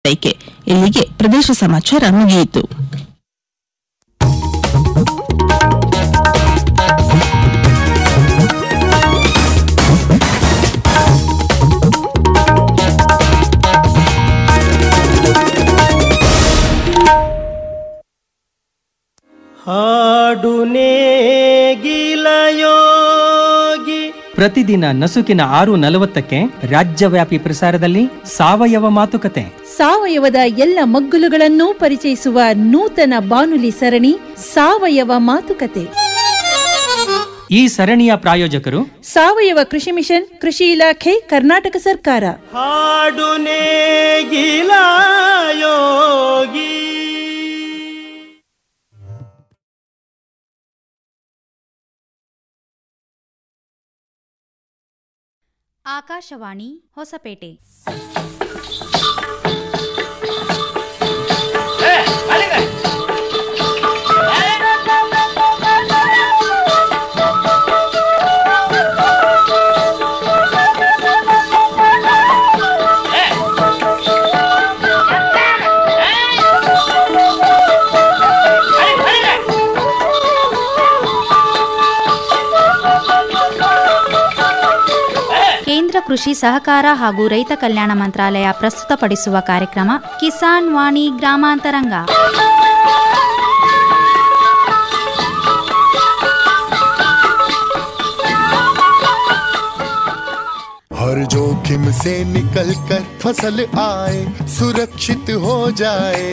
ಆರೈಕೆ ಇಲ್ಲಿಗೆ ಪ್ರದೇಶ ಸಮಾಚಾರ ಮುಗಿಯಿತು ಹಾಡು ನೇಗಿಲಯೋಗಿ ಪ್ರತಿದಿನ ನಸುಕಿನ ಆರು ನಲವತ್ತಕ್ಕೆ ರಾಜ್ಯವ್ಯಾಪಿ ಪ್ರಸಾರದಲ್ಲಿ ಸಾವಯವ ಮಾತುಕತೆ ಸಾವಯವದ ಎಲ್ಲ ಮಗ್ಗುಲುಗಳನ್ನು ಪರಿಚಯಿಸುವ ನೂತನ ಬಾನುಲಿ ಸರಣಿ ಸಾವಯವ ಮಾತುಕತೆ ಈ ಸರಣಿಯ ಪ್ರಾಯೋಜಕರು ಸಾವಯವ ಕೃಷಿ ಮಿಷನ್ ಕೃಷಿ ಇಲಾಖೆ ಕರ್ನಾಟಕ ಸರ್ಕಾರ ಹಾಡು ನೇಗಿಲಯೋಗಿ ಆಕಾಶವಾಣಿ ಹೊಸಪೇಟೆ ಕೇಂದ್ರ ಕೃಷಿ ಸಹಕಾರ ಹಾಗೂ ರೈತ ಕಲ್ಯಾಣ ಮಂತ್ರಾಲಯ ಪ್ರಸ್ತುತಪಡಿಸುವ ಕಾರ್ಯಕ್ರಮ ಕಿಸಾನ್ ವಾಣಿ ಗ್ರಾಮಾಂತರಂಗ हर जोखिम से निकल कर फसल आए सुरक्षित हो जाए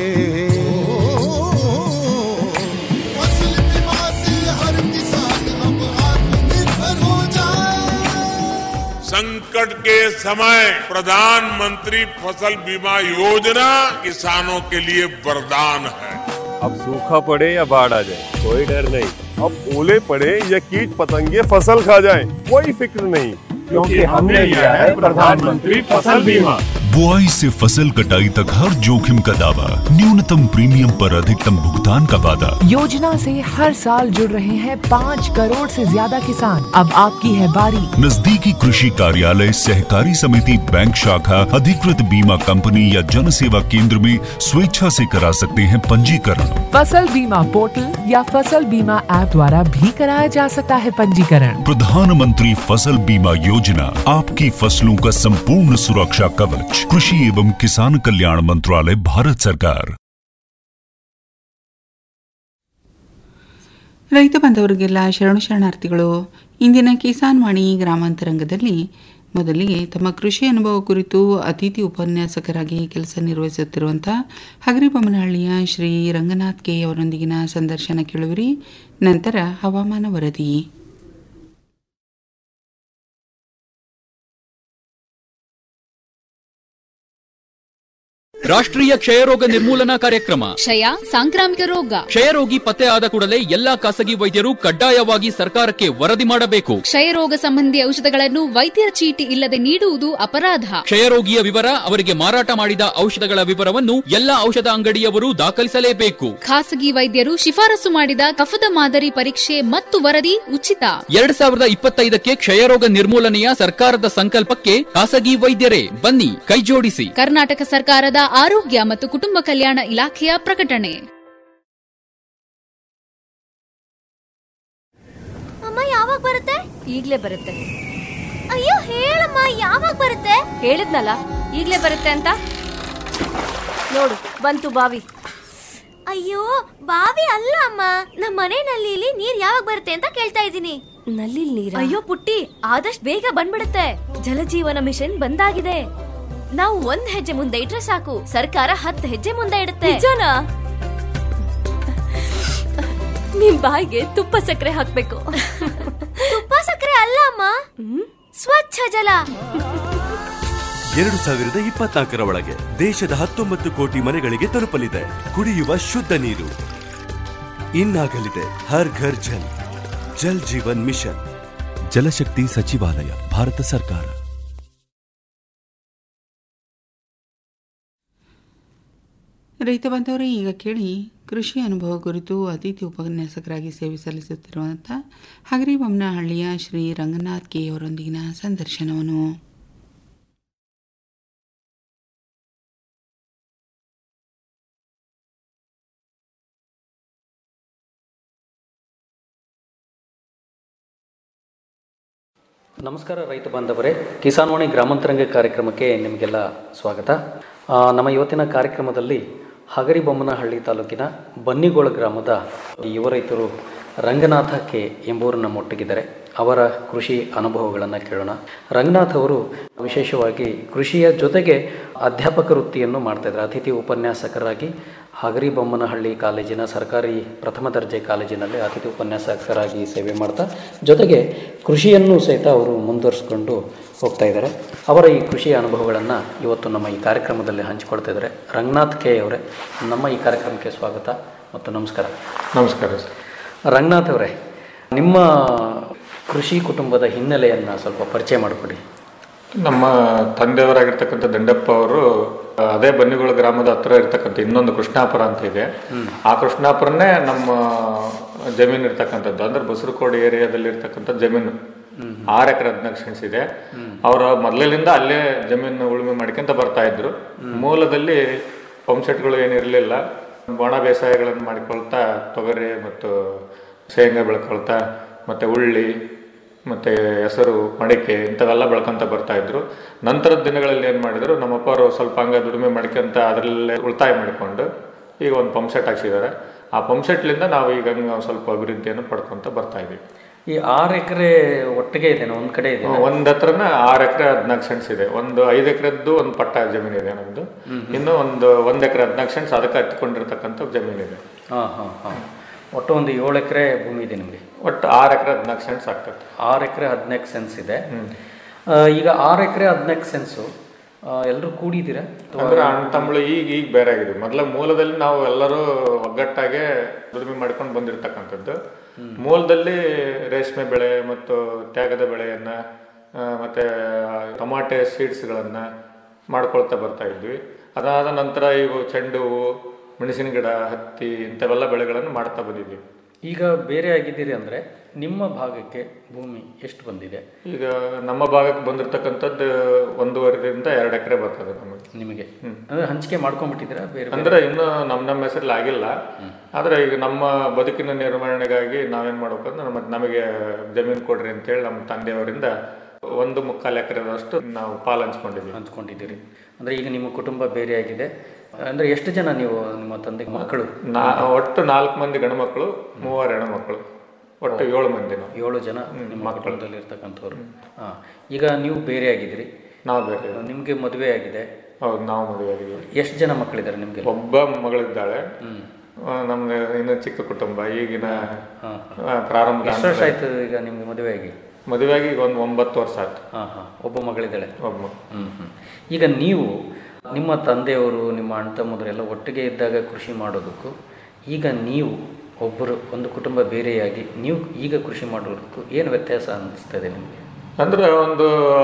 फसल बीमा से हर किसान अब आत्मनिर्भर हो जाए संकट के समय प्रधानमंत्री फसल बीमा योजना किसानों के लिए वरदान है अब सूखा पड़े या बाढ़ आ जाए कोई डर नहीं अब ओले पड़े या कीट पतंगे फसल खा जाए कोई फिक्र नहीं क्योंकि हमने लिया है प्रधानमंत्री फसल बीमा बुआई से फसल कटाई तक हर जोखिम का दावा न्यूनतम प्रीमियम पर अधिकतम भुगतान का वादा योजना से हर साल जुड़ रहे हैं पाँच करोड़ से ज्यादा किसान अब आपकी है बारी नजदीकी कृषि कार्यालय सहकारी समिति बैंक शाखा अधिकृत बीमा कंपनी या जन सेवा केंद्र में स्वेच्छा से करा सकते हैं पंजीकरण फसल बीमा पोर्टल या फसल बीमा ऐप द्वारा भी कराया जा सकता है पंजीकरण प्रधानमंत्री फसल बीमा योजना आपकी फसलों का संपूर्ण सुरक्षा कवच कृषि एवं किसान कल्याण मंत्रालय भारत सरकार ರೈತ ಬಾಂಧವರಿಗೆಲ್ಲ ಶರಣು ಶರಣಾರ್ಥಿಗಳು ಇಂದಿನ ಕಿಸಾನ್ ವಾಣಿ ಗ್ರಾಮಾಂತರಂಗದಲ್ಲಿ ಮೊದಲಿಗೆ ತಮ್ಮ ಕೃಷಿ ಅನುಭವ ಕುರಿತು ಅತಿಥಿ ಉಪನ್ಯಾಸಕರಾಗಿ ಕೆಲಸ ನಿರ್ವಹಿಸುತ್ತಿರುವಂಥ ಹಗರಿಬೊಮ್ಮನಹಳ್ಳಿಯ ಶ್ರೀ ರಂಗನಾಥ್ ಕೆ ಅವರೊಂದಿಗಿನ ಸಂದರ್ಶನ ಕೇಳುವಿರಿ ನಂತರ ಹವಾಮಾನ ವರದಿ ರಾಷ್ಟ್ರೀಯ ಕ್ಷಯರೋಗ ನಿರ್ಮೂಲನಾ ಕಾರ್ಯಕ್ರಮ ಕ್ಷಯ ಸಾಂಕ್ರಾಮಿಕ ರೋಗ ಕ್ಷಯರೋಗಿ ಪತ್ತೆ ಆದ ಕೂಡಲೇ ಎಲ್ಲಾ ಖಾಸಗಿ ವೈದ್ಯರು ಕಡ್ಡಾಯವಾಗಿ ಸರ್ಕಾರಕ್ಕೆ ವರದಿ ಮಾಡಬೇಕು ಕ್ಷಯರೋಗ ಸಂಬಂಧಿ ಔಷಧಗಳನ್ನು ವೈದ್ಯರ ಚೀಟಿ ಇಲ್ಲದೆ ನೀಡುವುದು ಅಪರಾಧ ಕ್ಷಯರೋಗಿಯ ವಿವರ ಅವರಿಗೆ ಮಾರಾಟ ಮಾಡಿದ ಔಷಧಗಳ ವಿವರವನ್ನು ಎಲ್ಲಾ ಔಷಧ ಅಂಗಡಿಯವರು ದಾಖಲಿಸಲೇಬೇಕು ಖಾಸಗಿ ವೈದ್ಯರು ಶಿಫಾರಸು ಮಾಡಿದ ಕಫದ ಮಾದರಿ ಪರೀಕ್ಷೆ ಮತ್ತು ವರದಿ ಉಚಿತ ಎರಡ್ ಸಾವಿರದ ಇಪ್ಪತ್ತೈದಕ್ಕೆ ಕ್ಷಯರೋಗ ನಿರ್ಮೂಲನೆಯ ಸರ್ಕಾರದ ಸಂಕಲ್ಪಕ್ಕೆ ಖಾಸಗಿ ವೈದ್ಯರೇ ಬನ್ನಿ ಕೈಜೋಡಿಸಿ ಕರ್ನಾಟಕ ಸರ್ಕಾರದ ಆರೋಗ್ಯ ಮತ್ತು ಕುಟುಂಬ ಕಲ್ಯಾಣ ಇಲಾಖೆಯ ಪ್ರಕಟಣೆ ಅಮ್ಮ ಯಾವಾಗ ಬರುತ್ತೆ ಈಗ್ಲೇ ಬರುತ್ತೆ ಅಯ್ಯೋ ಹೇಳಮ್ಮ ಯಾವಾಗ ಬರುತ್ತೆ ಹೇಳಿದ್ನಲ್ಲ ಈಗ್ಲೇ ಬರುತ್ತೆ ಅಂತ ನೋಡು ಬಂತು ಬಾವಿ ಅಯ್ಯೋ ಬಾವಿ ಅಲ್ಲ ಅಮ್ಮ ನಮ್ಮ ಮನೆ ನಲ್ಲಿಲಿ ನೀರ್ ಯಾವಾಗ ಬರುತ್ತೆ ಅಂತ ಕೇಳ್ತಾ ಇದ್ದೀನಿ ನಲ್ಲಿ ನೀರ ಅಯ್ಯೋ ಪುಟ್ಟಿ ಆದಷ್ಟು ಬೇಗ ಬಂದ್ಬಿಡುತ್ತೆ ಜಲಜೀವನ ಮಿಷನ್ ಬಂದಾಗಿದೆ ನಾವು ಒಂದ್ ಹೆಜ್ಜೆ ಮುಂದೆ ಇಟ್ರೆ ಸಾಕು ಸರ್ಕಾರ ಹತ್ತು ಹೆಜ್ಜೆ ಮುಂದೆ ಇಡುತ್ತೆ ನಿಜನಾ ನಿಮ್ ಬಾಯಿಗೆ ತುಪ್ಪ ಸಕ್ಕರೆ ಹಾಕ್ಬೇಕು ತುಪ್ಪ ಸಕ್ಕರೆ ಅಲ್ಲ ಅಮ್ಮ ಸ್ವಚ್ಛ ಜಲ ಎರಡು ಸಾವಿರದ ಇಪ್ಪತ್ನಾಲ್ಕರ ಒಳಗೆ ದೇಶದ ಹತ್ತೊಂಬತ್ತು ಕೋಟಿ ಮನೆಗಳಿಗೆ ತಲುಪಲಿದೆ ಕುಡಿಯುವ ಶುದ್ಧ ನೀರು ಇನ್ನಾಗಲಿದೆ ಹರ್ ಘರ್ ಜಲ್ ಜಲ್ ಜೀವನ್ ಮಿಷನ್ ಜಲಶಕ್ತಿ ಸಚಿವಾಲಯ ಭಾರತ ಸರ್ಕಾರ ರೈತ ಬಾಂಧವರೇ ಈಗ ಕೇಳಿ ಕೃಷಿ ಅನುಭವ ಕುರಿತು ಅತಿಥಿ ಉಪನ್ಯಾಸಕರಾಗಿ ಸೇವೆ ಸಲ್ಲಿಸುತ್ತಿರುವಂಥ ಹಗರಿಬೊಮ್ಮನಹಳ್ಳಿಯ ಶ್ರೀ ರಂಗನಾಥ್ ಕೆ ಅವರೊಂದಿಗಿನ ಸಂದರ್ಶನವನ್ನು ನಮಸ್ಕಾರ ರೈತ ಬಾಂಧವರೇ ಕಿಸಾನ್ವಾಣಿ ಗ್ರಾಮಾಂತರಂಗ ಕಾರ್ಯಕ್ರಮಕ್ಕೆ ನಿಮಗೆಲ್ಲ ಸ್ವಾಗತ ಆ, ನಮ್ಮ ಇವತ್ತಿನ ಕಾರ್ಯಕ್ರಮದಲ್ಲಿ ಹಗರಿಬೊಮ್ಮನಹಳ್ಳಿ ತಾಲೂಕಿನ ಬನ್ನಿಗೋಳ ಗ್ರಾಮದ ಯುವ ರೈತರು ರಂಗನಾಥ ಕೆ ಎಂಬುವರು ನಮ್ಮೊಟ್ಟಿಗಿದ್ದಾರೆ ಅವರ ಕೃಷಿ ಅನುಭವಗಳನ್ನು ಕೇಳೋಣ ರಂಗನಾಥ್ ಅವರು ವಿಶೇಷವಾಗಿ ಕೃಷಿಯ ಜೊತೆಗೆ ಅಧ್ಯಾಪಕ ವೃತ್ತಿಯನ್ನು ಮಾಡ್ತಾ ಇದ್ದಾರೆ ಅತಿಥಿ ಉಪನ್ಯಾಸಕರಾಗಿ ಹಗರಿಬೊಮ್ಮನಹಳ್ಳಿ ಕಾಲೇಜಿನ ಸರ್ಕಾರಿ ಪ್ರಥಮ ದರ್ಜೆ ಕಾಲೇಜಿನಲ್ಲಿ ಅತಿಥಿ ಉಪನ್ಯಾಸಕರಾಗಿ ಸೇವೆ ಮಾಡ್ತಾ ಜೊತೆಗೆ ಕೃಷಿಯನ್ನು ಸಹಿತ ಅವರು ಮುಂದುವರಿಸ್ಕೊಂಡು ಹೋಗ್ತಾ ಇದ್ದಾರೆ ಅವರ ಈ ಕೃಷಿಯ ಅನುಭವಗಳನ್ನು ಇವತ್ತು ನಮ್ಮ ಈ ಕಾರ್ಯಕ್ರಮದಲ್ಲಿ ಹಂಚಿಕೊಳ್ತಾ ಇದ್ದಾರೆ ರಂಗನಾಥ್ ಕೆ ಅವರೇ ನಮ್ಮ ಈ ಕಾರ್ಯಕ್ರಮಕ್ಕೆ ಸ್ವಾಗತ ಮತ್ತು ನಮಸ್ಕಾರ ನಮಸ್ಕಾರ ಸರ್ ರಂಗನಾಥ್ ಅವರೇ ನಿಮ್ಮ ಕೃಷಿ ಕುಟುಂಬದ ಹಿನ್ನೆಲೆಯನ್ನು ಸ್ವಲ್ಪ ಪರಿಚಯ ಮಾಡಿಕೊಡಿ ನಮ್ಮ ತಂದೆಯವರಾಗಿರ್ತಕ್ಕಂಥ ದಂಡಪ್ಪ ಅವರು ಆ, ಅದೇ ಬನ್ನಿಗೋಳ ಗ್ರಾಮದ ಹತ್ರ ಇರ್ತಕ್ಕಂಥ ಇನ್ನೊಂದು ಕೃಷ್ಣಾಪುರ ಅಂತ ಇದೆ ಆ ಕೃಷ್ಣಾಪುರನೇ ನಮ್ಮ ಜಮೀನು ಇರ್ತಕ್ಕಂಥದ್ದು ಅಂದ್ರೆ ಬಸರಕೋಡಿ ಏರಿಯಾದಲ್ಲಿ ಇರ್ತಕ್ಕಂಥ ಜಮೀನು ಆರು ಎಕರೆ ಹದಿನಾಲ್ಕು ಸೆಂಟ್ಸ್ ಇದೆ ಅವರ ಮೊದಲಿನಿಂದ ಅಲ್ಲೇ ಜಮೀನು ಉಳುಮೆ ಮಾಡ್ಕೊಂತ ಬರ್ತಾ ಇದ್ರು ಮೂಲದಲ್ಲಿ ಪಂಪ್ ಸೆಟ್ಗಳು ಏನಿರಲಿಲ್ಲ ಒಣ ಬೇಸಾಯಗಳನ್ನು ಮಾಡಿಕೊಳ್ತಾ ತೊಗರಿ ಮತ್ತು ಶೇಂಗಾ ಬೆಳ್ಕೊಳ್ತಾ ಮತ್ತೆ ಉಳ್ಳಿ ಮತ್ತೆ ಹೆಸರು ಮಡಿಕೆ ಇಂಥವೆಲ್ಲ ಬೆಳ್ಕೊಂತ ಬರ್ತಾ ಇದ್ರು ನಂತರದ ದಿನಗಳಲ್ಲಿ ಏನು ಮಾಡಿದ್ರು ನಮ್ಮಪ್ಪ ಅವರು ಸ್ವಲ್ಪ ಹಂಗ ದುಡಿಮೆ ಮಾಡ್ಕೊಂತ ಅದರಲ್ಲೇ ಉಳಿತಾಯ ಮಾಡಿಕೊಂಡು ಈಗ ಒಂದು ಪಂಪ್ ಸೆಟ್ ಹಾಕ್ಸಿದ್ದಾರೆ ಆ ಪಂಪ್ ಸೆಟ್ಲಿಂದ ನಾವು ಈಗ ಹಂಗ ಒಂದ್ ಸ್ವಲ್ಪ ಅಭಿವೃದ್ಧಿಯನ್ನು ಪಡ್ಕೊಂತ ಬರ್ತಾ ಇದೀವಿ ಈ ಆರು ಎಕರೆ ಒಟ್ಟಿಗೆ ಇದೆ ಒಂದು ಕಡೆ ಇದೆ ಒಂದ್ ಹತ್ರನ ಆರು ಎಕರೆ ಹದಿನಾಲ್ಕು ಸೆಂಟ್ಸ್ ಇದೆ ಒಂದು ಐದು ಎಕರೆದ್ದು ಒಂದು ಪಟ್ಟ ಜಮೀನು ಇದೆ ನಮ್ದು ಇನ್ನು ಒಂದು ಒಂದ್ ಎಕರೆ ಹದಿನಾಲ್ಕು ಸೆಂಟ್ಸ್ ಅದಕ್ಕೆ ಹತ್ಕೊಂಡಿರ್ತಕ್ಕಂಥ ಜಮೀನು ಇದೆ ಹಾಂ ಹಾಂ ಹಾಂ ಒಟ್ಟು ಒಂದು ಏಳು ಎಕರೆ ಭೂಮಿ ಇದೆ ನಿಮಗೆ ಒಟ್ಟು ಆರು ಎಕರೆ ಹದಿನಾಲ್ಕು ಸೆಂಟ್ಸ್ ಆಗ್ತದೆ ಆರು ಎಕರೆ ಹದಿನಾಲ್ಕು ಸೆನ್ಸ್ ಇದೆ ಆ, ಈಗ ಆರು ಎಕರೆ ಹದಿನಾಲ್ಕು ಸೆನ್ಸು ಎಲ್ಲರೂ ಕೂಡಿದ್ದೀರಾ ಅಥವಾ ಅಂದ್ರೆ ಅಣ್ಣ ತಮ್ಮಳು ಈಗ ಈಗ ಬೇರೆ ಆಗಿದೆ ಮೊದಲ ಮೂಲದಲ್ಲಿ ನಾವು ಎಲ್ಲರೂ ಒಗ್ಗಟ್ಟಾಗೆ ದುಡಿಮೆ ಮಾಡ್ಕೊಂಡು ಬಂದಿರತಕ್ಕಂಥದ್ದು ಮೂಲದಲ್ಲಿ ರೇಷ್ಮೆ ಬೆಳೆ ಮತ್ತು ತ್ಯಾಗದ ಬೆಳೆಯನ್ನ ಆ, ಮತ್ತೆ ಟೊಮಾಟೆ ಸೀಡ್ಸ್ಗಳನ್ನ ಮಾಡ್ಕೊಳ್ತಾ ಬರ್ತಾ ಇದ್ವಿ ಅದಾದ ನಂತರ ಇವು ಚೆಂಡು ಹೂವು ಮೆಣಸಿನ ಗಿಡ ಹತ್ತಿ ಇಂಥವೆಲ್ಲ ಬೆಳೆಗಳನ್ನು ಮಾಡ್ತಾ ಬಂದಿದ್ವಿ ಈಗ ಬೇರೆ ಆಗಿದ್ದೀರಿ ಅಂದರೆ ನಿಮ್ಮ ಭಾಗಕ್ಕೆ ಭೂಮಿ ಎಷ್ಟು ಬಂದಿದೆ ಈಗ ನಮ್ಮ ಭಾಗಕ್ಕೆ ಬಂದಿರತಕ್ಕಂಥದ್ದು ಒಂದೂವರೆದಿಂದ ಎರಡು ಎಕರೆ ಬರ್ತದೆ ನಮಗೆ ನಿಮಗೆ ಅಂದರೆ ಹಂಚಿಕೆ ಮಾಡ್ಕೊಂಡ್ಬಿಟ್ಟಿದ್ದೀರಾ ಬೇರೆ ಬೇರೆ? ಅಂದ್ರೆ ಇನ್ನು ನಮ್ಮ ನಮ್ಮ ಹೆಸರಲ್ಲಿ ಆಗಿಲ್ಲ ಆದ್ರೆ ಈಗ ನಮ್ಮ ಬದುಕಿನ ನಿರ್ವಹಣೆಗಾಗಿ ನಾವೇನ್ ಮಾಡ್ಬೇಕಂದ್ರೆ ನಮ್ಮ ನಮಗೆ ಜಮೀನು ಕೊಡ್ರಿ ಅಂತೇಳಿ ನಮ್ಮ ತಂದೆಯವರಿಂದ ಒಂದು ಮುಕ್ಕಾಲು ಎಕರೆದಷ್ಟು ನಾವು ಪಾಲು ಹಂಚ್ಕೊಂಡಿದ್ದೀವಿ ಹಂಚ್ಕೊಂಡಿದ್ದೀರಿ ಅಂದರೆ ಈಗ ನಿಮ್ಮ ಕುಟುಂಬ ಬೇರೆ ಆಗಿದೆ ಅಂದರೆ ಎಷ್ಟು ಜನ ನೀವು ನಿಮ್ಮ ತಂದೆ ಮಕ್ಕಳು ನಾ ಒಟ್ಟು ನಾಲ್ಕು ಮಂದಿ ಗಂಡು ಮಕ್ಕಳು ಮೂವರು ಹೆಣ್ಣು ಮಕ್ಕಳು ಒಟ್ಟು ಏಳು ಮಂದಿ ನಾವು ಏಳು ಜನ ನಿಮ್ಮ ಕುಟುಂಬದಲ್ಲಿ ಇರ್ತಕ್ಕಂಥವ್ರು ಹಾಂ ಈಗ ನೀವು ಬೇರೆ ಆಗಿದ್ದೀರಿ ನಾವು ಬೇರೆ ನಿಮಗೆ ಮದುವೆ ಆಗಿದೆ ಹೌದು ನಾವು ಮದುವೆ ಆಗಿದ್ದೀವಿ ಎಷ್ಟು ಜನ ಮಕ್ಕಳಿದ್ದಾರೆ ನಿಮಗೆ ಒಬ್ಬ ಮಗಳಿದ್ದಾಳೆ ಆ, ನಮ್ದು ಇನ್ನು ಚಿಕ್ಕ ಕುಟುಂಬ ಈಗಿನ ಆ, ಪ್ರಾರಂಭ ಎಷ್ಟು ವರ್ಷ ಆಯ್ತು ಈಗ ನಿಮ್ಗೆ ಮದುವೆ ಆಗಿ ಮದುವೆಯಾಗಿ ಈಗ ಒಂದು ಒಂಬತ್ತು ವರ್ಷ ಆಯ್ತು ಹಾಂ ಹಾಂ ಒಬ್ಬ ಮಗಳಿದ್ದಾಳೆ ಒಬ್ಬ ಹ್ಞೂ ಹ್ಞೂ ಈಗ ನೀವು ನಿಮ್ಮ ತಂದೆಯವರು ನಿಮ್ಮ ಅಣ್ಣ ತಮ್ಮದರೆಲ್ಲ ಒಟ್ಟಿಗೆ ಇದ್ದಾಗ ಕೃಷಿ ಮಾಡೋದಕ್ಕೂ ಈಗ ನೀವು ಒಬ್ಬರು ಒಂದು ಕುಟುಂಬ ಬೇರೆಯಾಗಿ ನೀವು ಈಗ ಕೃಷಿ ಮಾಡೋದಕ್ಕೂ ಏನು ವ್ಯತ್ಯಾಸ ಅನ್ನಿಸ್ತದೆ ನಿಮಗೆ ಅಂದ್ರೆ ಒಂದು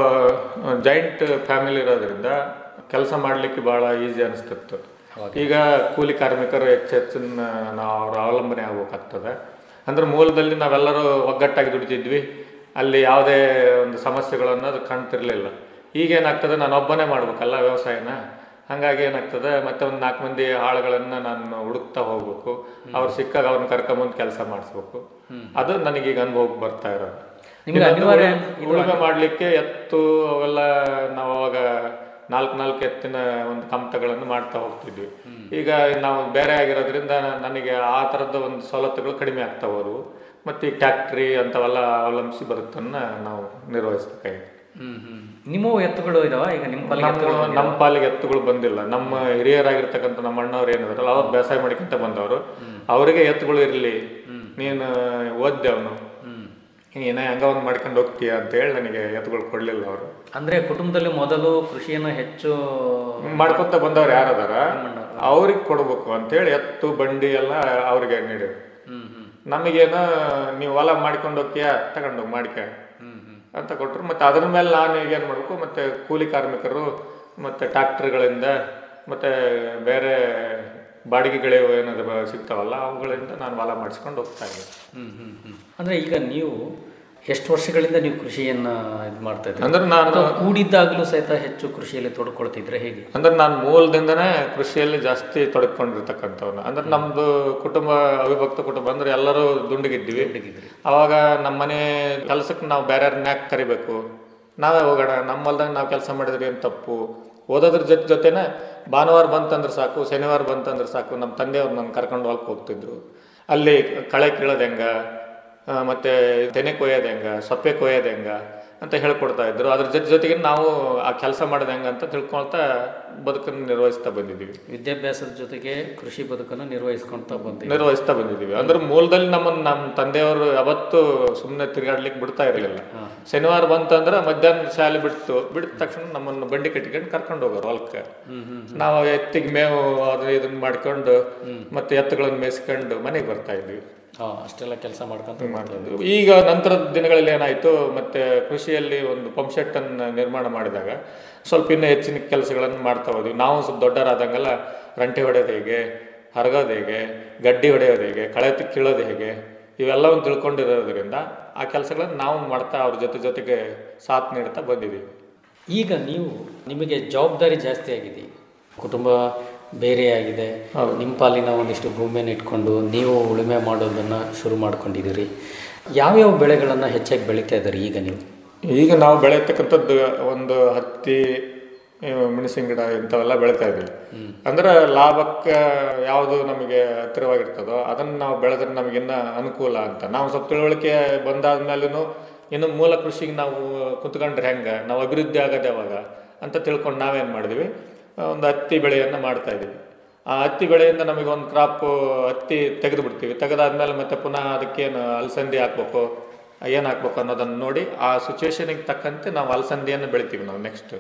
ಜಾಯಿಂಟ್ ಫ್ಯಾಮಿಲಿ ಇರೋದ್ರಿಂದ ಕೆಲಸ ಮಾಡ್ಲಿಕ್ಕೆ ಬಹಳ ಈಸಿ ಅನಿಸ್ತಿತ್ತು ಈಗ ಕೂಲಿ ಕಾರ್ಮಿಕರು ಹೆಚ್ಚೆಚ್ಚಿನ ನಾವು ಅವ್ರ ಅವಲಂಬನೆ ಆಗ್ಬೇಕಾಗ್ತದೆ ಅಂದ್ರೆ ಮೂಲದಲ್ಲಿ ನಾವೆಲ್ಲರೂ ಒಗ್ಗಟ್ಟಾಗಿ ದುಡಿತಿದ್ವಿ ಅಲ್ಲಿ ಯಾವುದೇ ಒಂದು ಸಮಸ್ಯೆಗಳು ಅನ್ನೋದು ಕಾಣ್ತಿರ್ಲಿಲ್ಲ ಈಗ ಏನಾಗ್ತದೆ ನಾನು ಒಬ್ಬನೇ ಮಾಡ್ಬೇಕಲ್ಲ ವ್ಯವಸಾಯನ ಹಂಗಾಗಿ ಏನಾಗ್ತದೆ ಮತ್ತೆ ಒಂದು ನಾಲ್ಕು ಮಂದಿ ಆಳುಗಳನ್ನ ನಾನು ಹುಡುಕ್ತಾ ಹೋಗ್ಬೇಕು ಅವ್ರು ಸಿಕ್ಕಾಗ ಅವ್ರನ್ನ ಕರ್ಕೊಂಬಂದು ಕೆಲಸ ಮಾಡಿಸ್ಬೇಕು ಅದು ನನಗೀಗ ಅನುಭವಕ್ಕೆ ಬರ್ತಾ ಇರೋದು ನಿಮ್ಗೆ ಇನ್ನೊಂದು ಅನಿವಾರ್ಯ ಉಳುಮೆ- ಉಳುಮೆ ಮಾಡ್ಲಿಕ್ಕೆ ಎತ್ತು ಅವೆಲ್ಲ ನಾವು ಅವಾಗ ನಾಲ್ಕು ನಾಲ್ಕು ಎತ್ತಿನ ಒಂದು ಕಮತಗಳನ್ನು ಮಾಡ್ತಾ ಹೋಗ್ತಿದ್ವಿ ಈಗ ನಾವು ಬೇರೆ ಆಗಿರೋದ್ರಿಂದ ನನಗೆ ಆ ಥರದ ಒಂದು ಸವಲತ್ತುಗಳು ಕಡಿಮೆ ಆಗ್ತಾ ಹೋದವು ಮತ್ತೆ ಈ ಟ್ಯಾಕ್ಟ್ರಿ ಅಂತವೆಲ್ಲ ಅವಲಂಬಿಸಿ ಬದುಕನ್ನ ನಾವು ನಿರ್ವಹಿಸಬೇಕಾಗಿದೆ ಹ್ಮ್ ಹ್ಮ್ ನಿಮ್ಮ ಎತ್ತುಗಳು ಇದಾವ ಈಗ ನಿಮ್ಮ ಪಾಲಿಗೆ ನಮ್ಮ ಎತ್ತುಗಳು ನಮ್ಮ ಪಾಲಿಗೆ ಎತ್ತುಗಳು ಬಂದಿಲ್ಲ ನಮ್ಮ ಹಿರಿಯರಾಗಿರ್ತಕ್ಕಂಥ ನಮ್ಮ ಅಣ್ಣವ್ರು ಏನಿದಾರಲ್ಲ ಅವ್ರು ಬೇಸಾಯ ಮಾಡ್ಕೊಂತ ಬಂದವರು ಅವರಿಗೆ ಎತ್ತುಗಳು ಇರಲಿ ನೀನು ಓದ್ದೆ ಅವನು ಏನೇ ಹಂಗ ಒಂದು ಮಾಡ್ಕೊಂಡು ಹೋಗ್ತೀಯ ಅಂತ ಹೇಳಿ ನನಗೆ ಎತ್ತುಗಳು ಕೊಡ್ಲಿಲ್ಲ ಅವರು ಅಂದ್ರೆ ಕುಟುಂಬದಲ್ಲಿ ಮೊದಲು ಕೃಷಿಯನ್ನು ಹೆಚ್ಚು ಮಾಡ್ಕೊಂತ ಬಂದವ್ರು ಯಾರದಾರ ಅವ್ರಿಗೆ ಕೊಡ್ಬೇಕು ಅಂತೇಳಿ ಎತ್ತು ಬಂಡಿ ಎಲ್ಲ ಅವ್ರಿಗೆ ನೀಡಿದ್ರು ಹ್ಮ್ ಹ್ಮ್ ನಮಗೇನೋ ನೀವು ಹೊಲ ಮಾಡ್ಕೊಂಡು ಹೋಗ್ತೀಯಾ ತಗೊಂಡೋಗಿ ಮಾಡ್ಕ ಅಂತ ಕೊಟ್ರು ಮತ್ತೆ ಅದ್ರ ಮೇಲೆ ನಾನು ಈಗ ಏನ್ ಮಾಡ್ಬೇಕು ಮತ್ತೆ ಕೂಲಿ ಕಾರ್ಮಿಕರು ಮತ್ತೆ ಟ್ರಾಕ್ಟರ್ಗಳಿಂದ ಮತ್ತೆ ಬೇರೆ ಬಾಡಿಗೆಗಳು ಏನಾದ್ರು ಸಿಗ್ತಾವಲ್ಲ ಅವುಗಳಿಂದ ನಾನು ಹೊಲ ಮಾಡಿಸ್ಕೊಂಡು ಹೋಗ್ತಾ ಇದ್ದೆ ಹ್ಮ್ ಹ್ಮ್ ಹ್ಮ್ ಅಂದ್ರೆ ಈಗ ನೀವು ಎಷ್ಟು ವರ್ಷಗಳಿಂದ ನೀವು ಕೃಷಿಯನ್ನ ಇದು ಮಾಡ್ತಾ ಇದ್ದೀರಿ ಅಂದ್ರೆ ನಾನು- ಅಥವಾ ಕೂಡಿದ್ದಾಗಲೂ ಸಹಿತ ಹೆಚ್ಚು ಕೃಷಿಯಲ್ಲಿ ತೊಡ್ಕೊಳ್ತಿದ್ರೆ ಹೇಗೆ ಅಂದ್ರೆ ನಾನು ಮೂಲದಿಂದನೇ ಕೃಷಿಯಲ್ಲಿ ಜಾಸ್ತಿ ತೊಡಕೊಂಡಿರ್ತಕ್ಕಂಥವ್ನು ಅಂದ್ರೆ ನಮ್ದು ಕುಟುಂಬ ಅವಿಭಕ್ತ ಕುಟುಂಬ ಅಂದ್ರೆ ಎಲ್ಲರೂ ದುಂಡಿಗಿದ್ವಿ ಅವಾಗ ನಮ್ಮ ಮನೆ ಕೆಲಸಕ್ಕೆ ನಾವು ಬೇರೆ ಯಾಕೆ ಕರಿಬೇಕು ನಾವೇ ಹೋಗೋಣ ನಮ್ಮ ಹೊಲ್ದಾಗ ನಾವು ಕೆಲಸ ಮಾಡಿದ್ರೆ ಏನು ತಪ್ಪು ಓದೋದ್ರ ಜೊತೆ ಜೊತೆನೆ ಭಾನುವಾರ ಬಂತಂದ್ರೆ ಸಾಕು ಶನಿವಾರ ಬಂತಂದ್ರೆ ಸಾಕು ನಮ್ಮ ತಂದೆಯವ್ರು ನನ್ನ ಕರ್ಕೊಂಡು ಹೊಲಕ್ಕೆ ಹೋಗ್ತಿದ್ರು ಅಲ್ಲಿ ಕಳೆ ಕೀಳೋದು ಹೆಂಗ ಆ, ಮತ್ತೆ ತೆನೆ ಕೊಯ್ಯೋದು ಹೆಂಗ ಸೊಪ್ಪೆ ಕೊಯ್ಯೋದು ಹೆಂಗ ಅಂತ ಹೇಳ್ಕೊಡ್ತಾ ಇದ್ರು ಅದ್ರ ಜೊತೆ ಜೊತೆಗೆ ನಾವು ಆ ಕೆಲಸ ಮಾಡೋದು ಹೆಂಗ ಅಂತ ತಿಳ್ಕೊಳ್ತಾ ಬದುಕನ್ನು ನಿರ್ವಹಿಸ್ತಾ ಬಂದಿದ್ದೀವಿ ವಿದ್ಯಾಭ್ಯಾಸದ ಜೊತೆಗೆ ಕೃಷಿ ಬದುಕನ್ನು ನಿರ್ವಹಿಸ್ಕೊಂತ ಬಂದಿದ್ದೀವಿ ನಿರ್ವಹಿಸ್ತಾ ಬಂದಿದ್ದೀವಿ ಅಂದ್ರೆ ಮೂಲದಲ್ಲಿ ನಮ್ಮನ್ನ ನಮ್ಮ ತಂದೆಯವರು ಯಾವತ್ತೂ ಸುಮ್ಮನೆ ತಿರುಗಾಡ್ಲಿಕ್ಕೆ ಬಿಡ್ತಾ ಇರಲಿಲ್ಲ ಶನಿವಾರ ಬಂತಂದ್ರೆ ಮಧ್ಯಾಹ್ನ ಶಾಲೆ ಬಿಡ್ತು ಬಿಟ್ಟ ತಕ್ಷಣ ನಮ್ಮನ್ನು ಬಂಡಿ ಕಟ್ಟಿಕೊಂಡು ಕರ್ಕೊಂಡು ಹೋಗೋರು ಹೊಲಕ್ಕೆ ನಾವು ಎತ್ತಿಗೆ ಮೇವು ಅದು ಇದನ್ನ ಮಾಡ್ಕೊಂಡು ಮತ್ತೆ ಎತ್ತುಗಳನ್ನು ಮೇಯಿಸ್ಕೊಂಡು ಮನೆಗೆ ಬರ್ತಾ ಇದ್ವಿ ಹಾ ಅಷ್ಟೆಲ್ಲ ಕೆಲಸ ಮಾಡ್ಕೊಂತ ಮಾಡ್ತಿದ್ವಿ ಈಗ ನಂತರದ ದಿನಗಳಲ್ಲಿ ಏನಾಯ್ತು ಮತ್ತೆ ಕೃಷಿಯಲ್ಲಿ ಒಂದು ಪಂಪ್ ಸೆಟ್ ಅನ್ನು ನಿರ್ಮಾಣ ಮಾಡಿದಾಗ ಸ್ವಲ್ಪ ಇನ್ನೂ ಹೆಚ್ಚಿನ ಕೆಲಸಗಳನ್ನು ಮಾಡ್ತಾ ಹೋದ್ವಿ ನಾವು ಸ್ವಲ್ಪ ದೊಡ್ಡರಾದಂಗೆಲ್ಲ ರಂಟೆ ಹೊಡೆಯೋದು ಹೇಗೆ ಹರಗೋದು ಹೇಗೆ ಗಡ್ಡಿ ಹೊಡೆಯೋದು ಹೇಗೆ ಕಳೆ ತಿ- ಕೀಳೋದು ಹೇಗೆ ಇವೆಲ್ಲವನ್ನು ತಿಳ್ಕೊಂಡಿರೋದ್ರಿಂದ ಆ ಕೆಲಸಗಳನ್ನು ನಾವು ಮಾಡ್ತಾ ಅವ್ರ ಜೊತೆ ಜೊತೆಗೆ ಸಾಥ್ ನೀಡ್ತಾ ಬಂದಿದ್ದೀವಿ ಈಗ ನೀವು ನಿಮಗೆ ಜವಾಬ್ದಾರಿ ಜಾಸ್ತಿ ಆಗಿದೆ ಕುಟುಂಬ ಬೇರೆಯಾಗಿದೆ ನಿಮ್ಮ ಪಾಲಿನ ಒಂದಿಷ್ಟು ಭೂಮಿಯನ್ನು ಇಟ್ಕೊಂಡು ನೀವು ಉಳುಮೆ ಮಾಡೋದನ್ನು ಶುರು ಮಾಡ್ಕೊಂಡಿದ್ದೀರಿ ಯಾವ್ಯಾವ ಬೆಳೆಗಳನ್ನು ಹೆಚ್ಚಾಗಿ ಬೆಳೀತಾ ಇದ್ದೀರಿ ಈಗ ನೀವು ಈಗ ನಾವು ಬೆಳೆಯತಕ್ಕಂಥದ್ದು ಒಂದು ಹತ್ತಿ ಆ, ಮೆಣಸಿನ ಗಿಡ ಇಂಥವೆಲ್ಲ ಬೆಳಿತಾ ಇದ್ದೀವಿ ಅಂದ್ರೆ ಲಾಭಕ್ಕೆ ಯಾವುದು ನಮಗೆ ಹತ್ತಿರವಾಗಿರ್ತದೋ ಅದನ್ನು ನಾವು ಬೆಳೆದ್ರೆ ನಮಗಿನ್ನ ಅನುಕೂಲ ಅಂತ ನಾವು ಸ್ವಲ್ಪ ತಿಳುವಳಿಕೆ ಬಂದಾದ್ಮೇಲೂ ಇನ್ನು ಮೂಲ ಕೃಷಿಗೆ ನಾವು ಕುತ್ಕೊಂಡ್ರೆ ಹೆಂಗೆ ನಾವು ಅಭಿವೃದ್ಧಿ ಆಗೋದು ಯಾವಾಗ ಅಂತ ತಿಳ್ಕೊಂಡು ನಾವೇನು ಮಾಡಿದ್ವಿ ಒಂದು ಹತ್ತಿ ಬೆಳೆಯನ್ನು ಮಾಡ್ತಾ ಇದ್ದೀವಿ ಆ ಹತ್ತಿ ಬೆಳೆಯಿಂದ ನಮಗೆ ಒಂದು ಕ್ರಾಪ್ ಹತ್ತಿ ತೆಗೆದು ಬಿಡ್ತೀವಿ ತೆಗೆದಾದ್ಮೇಲೆ ಮತ್ತೆ ಪುನಃ ಅದಕ್ಕೇನು ಅಲಸಂದಿ ಹಾಕ್ಬೇಕು ಏನು ಹಾಕ್ಬೇಕು ಅನ್ನೋದನ್ನು ನೋಡಿ ಆ ಸಿಚುವೇಶನಿಗೆ ತಕ್ಕಂತೆ ನಾವು ಅಲಸಂದಿಯನ್ನು ಬೆಳಿತೀವಿ ನಾವು ನೆಕ್ಸ್ಟ್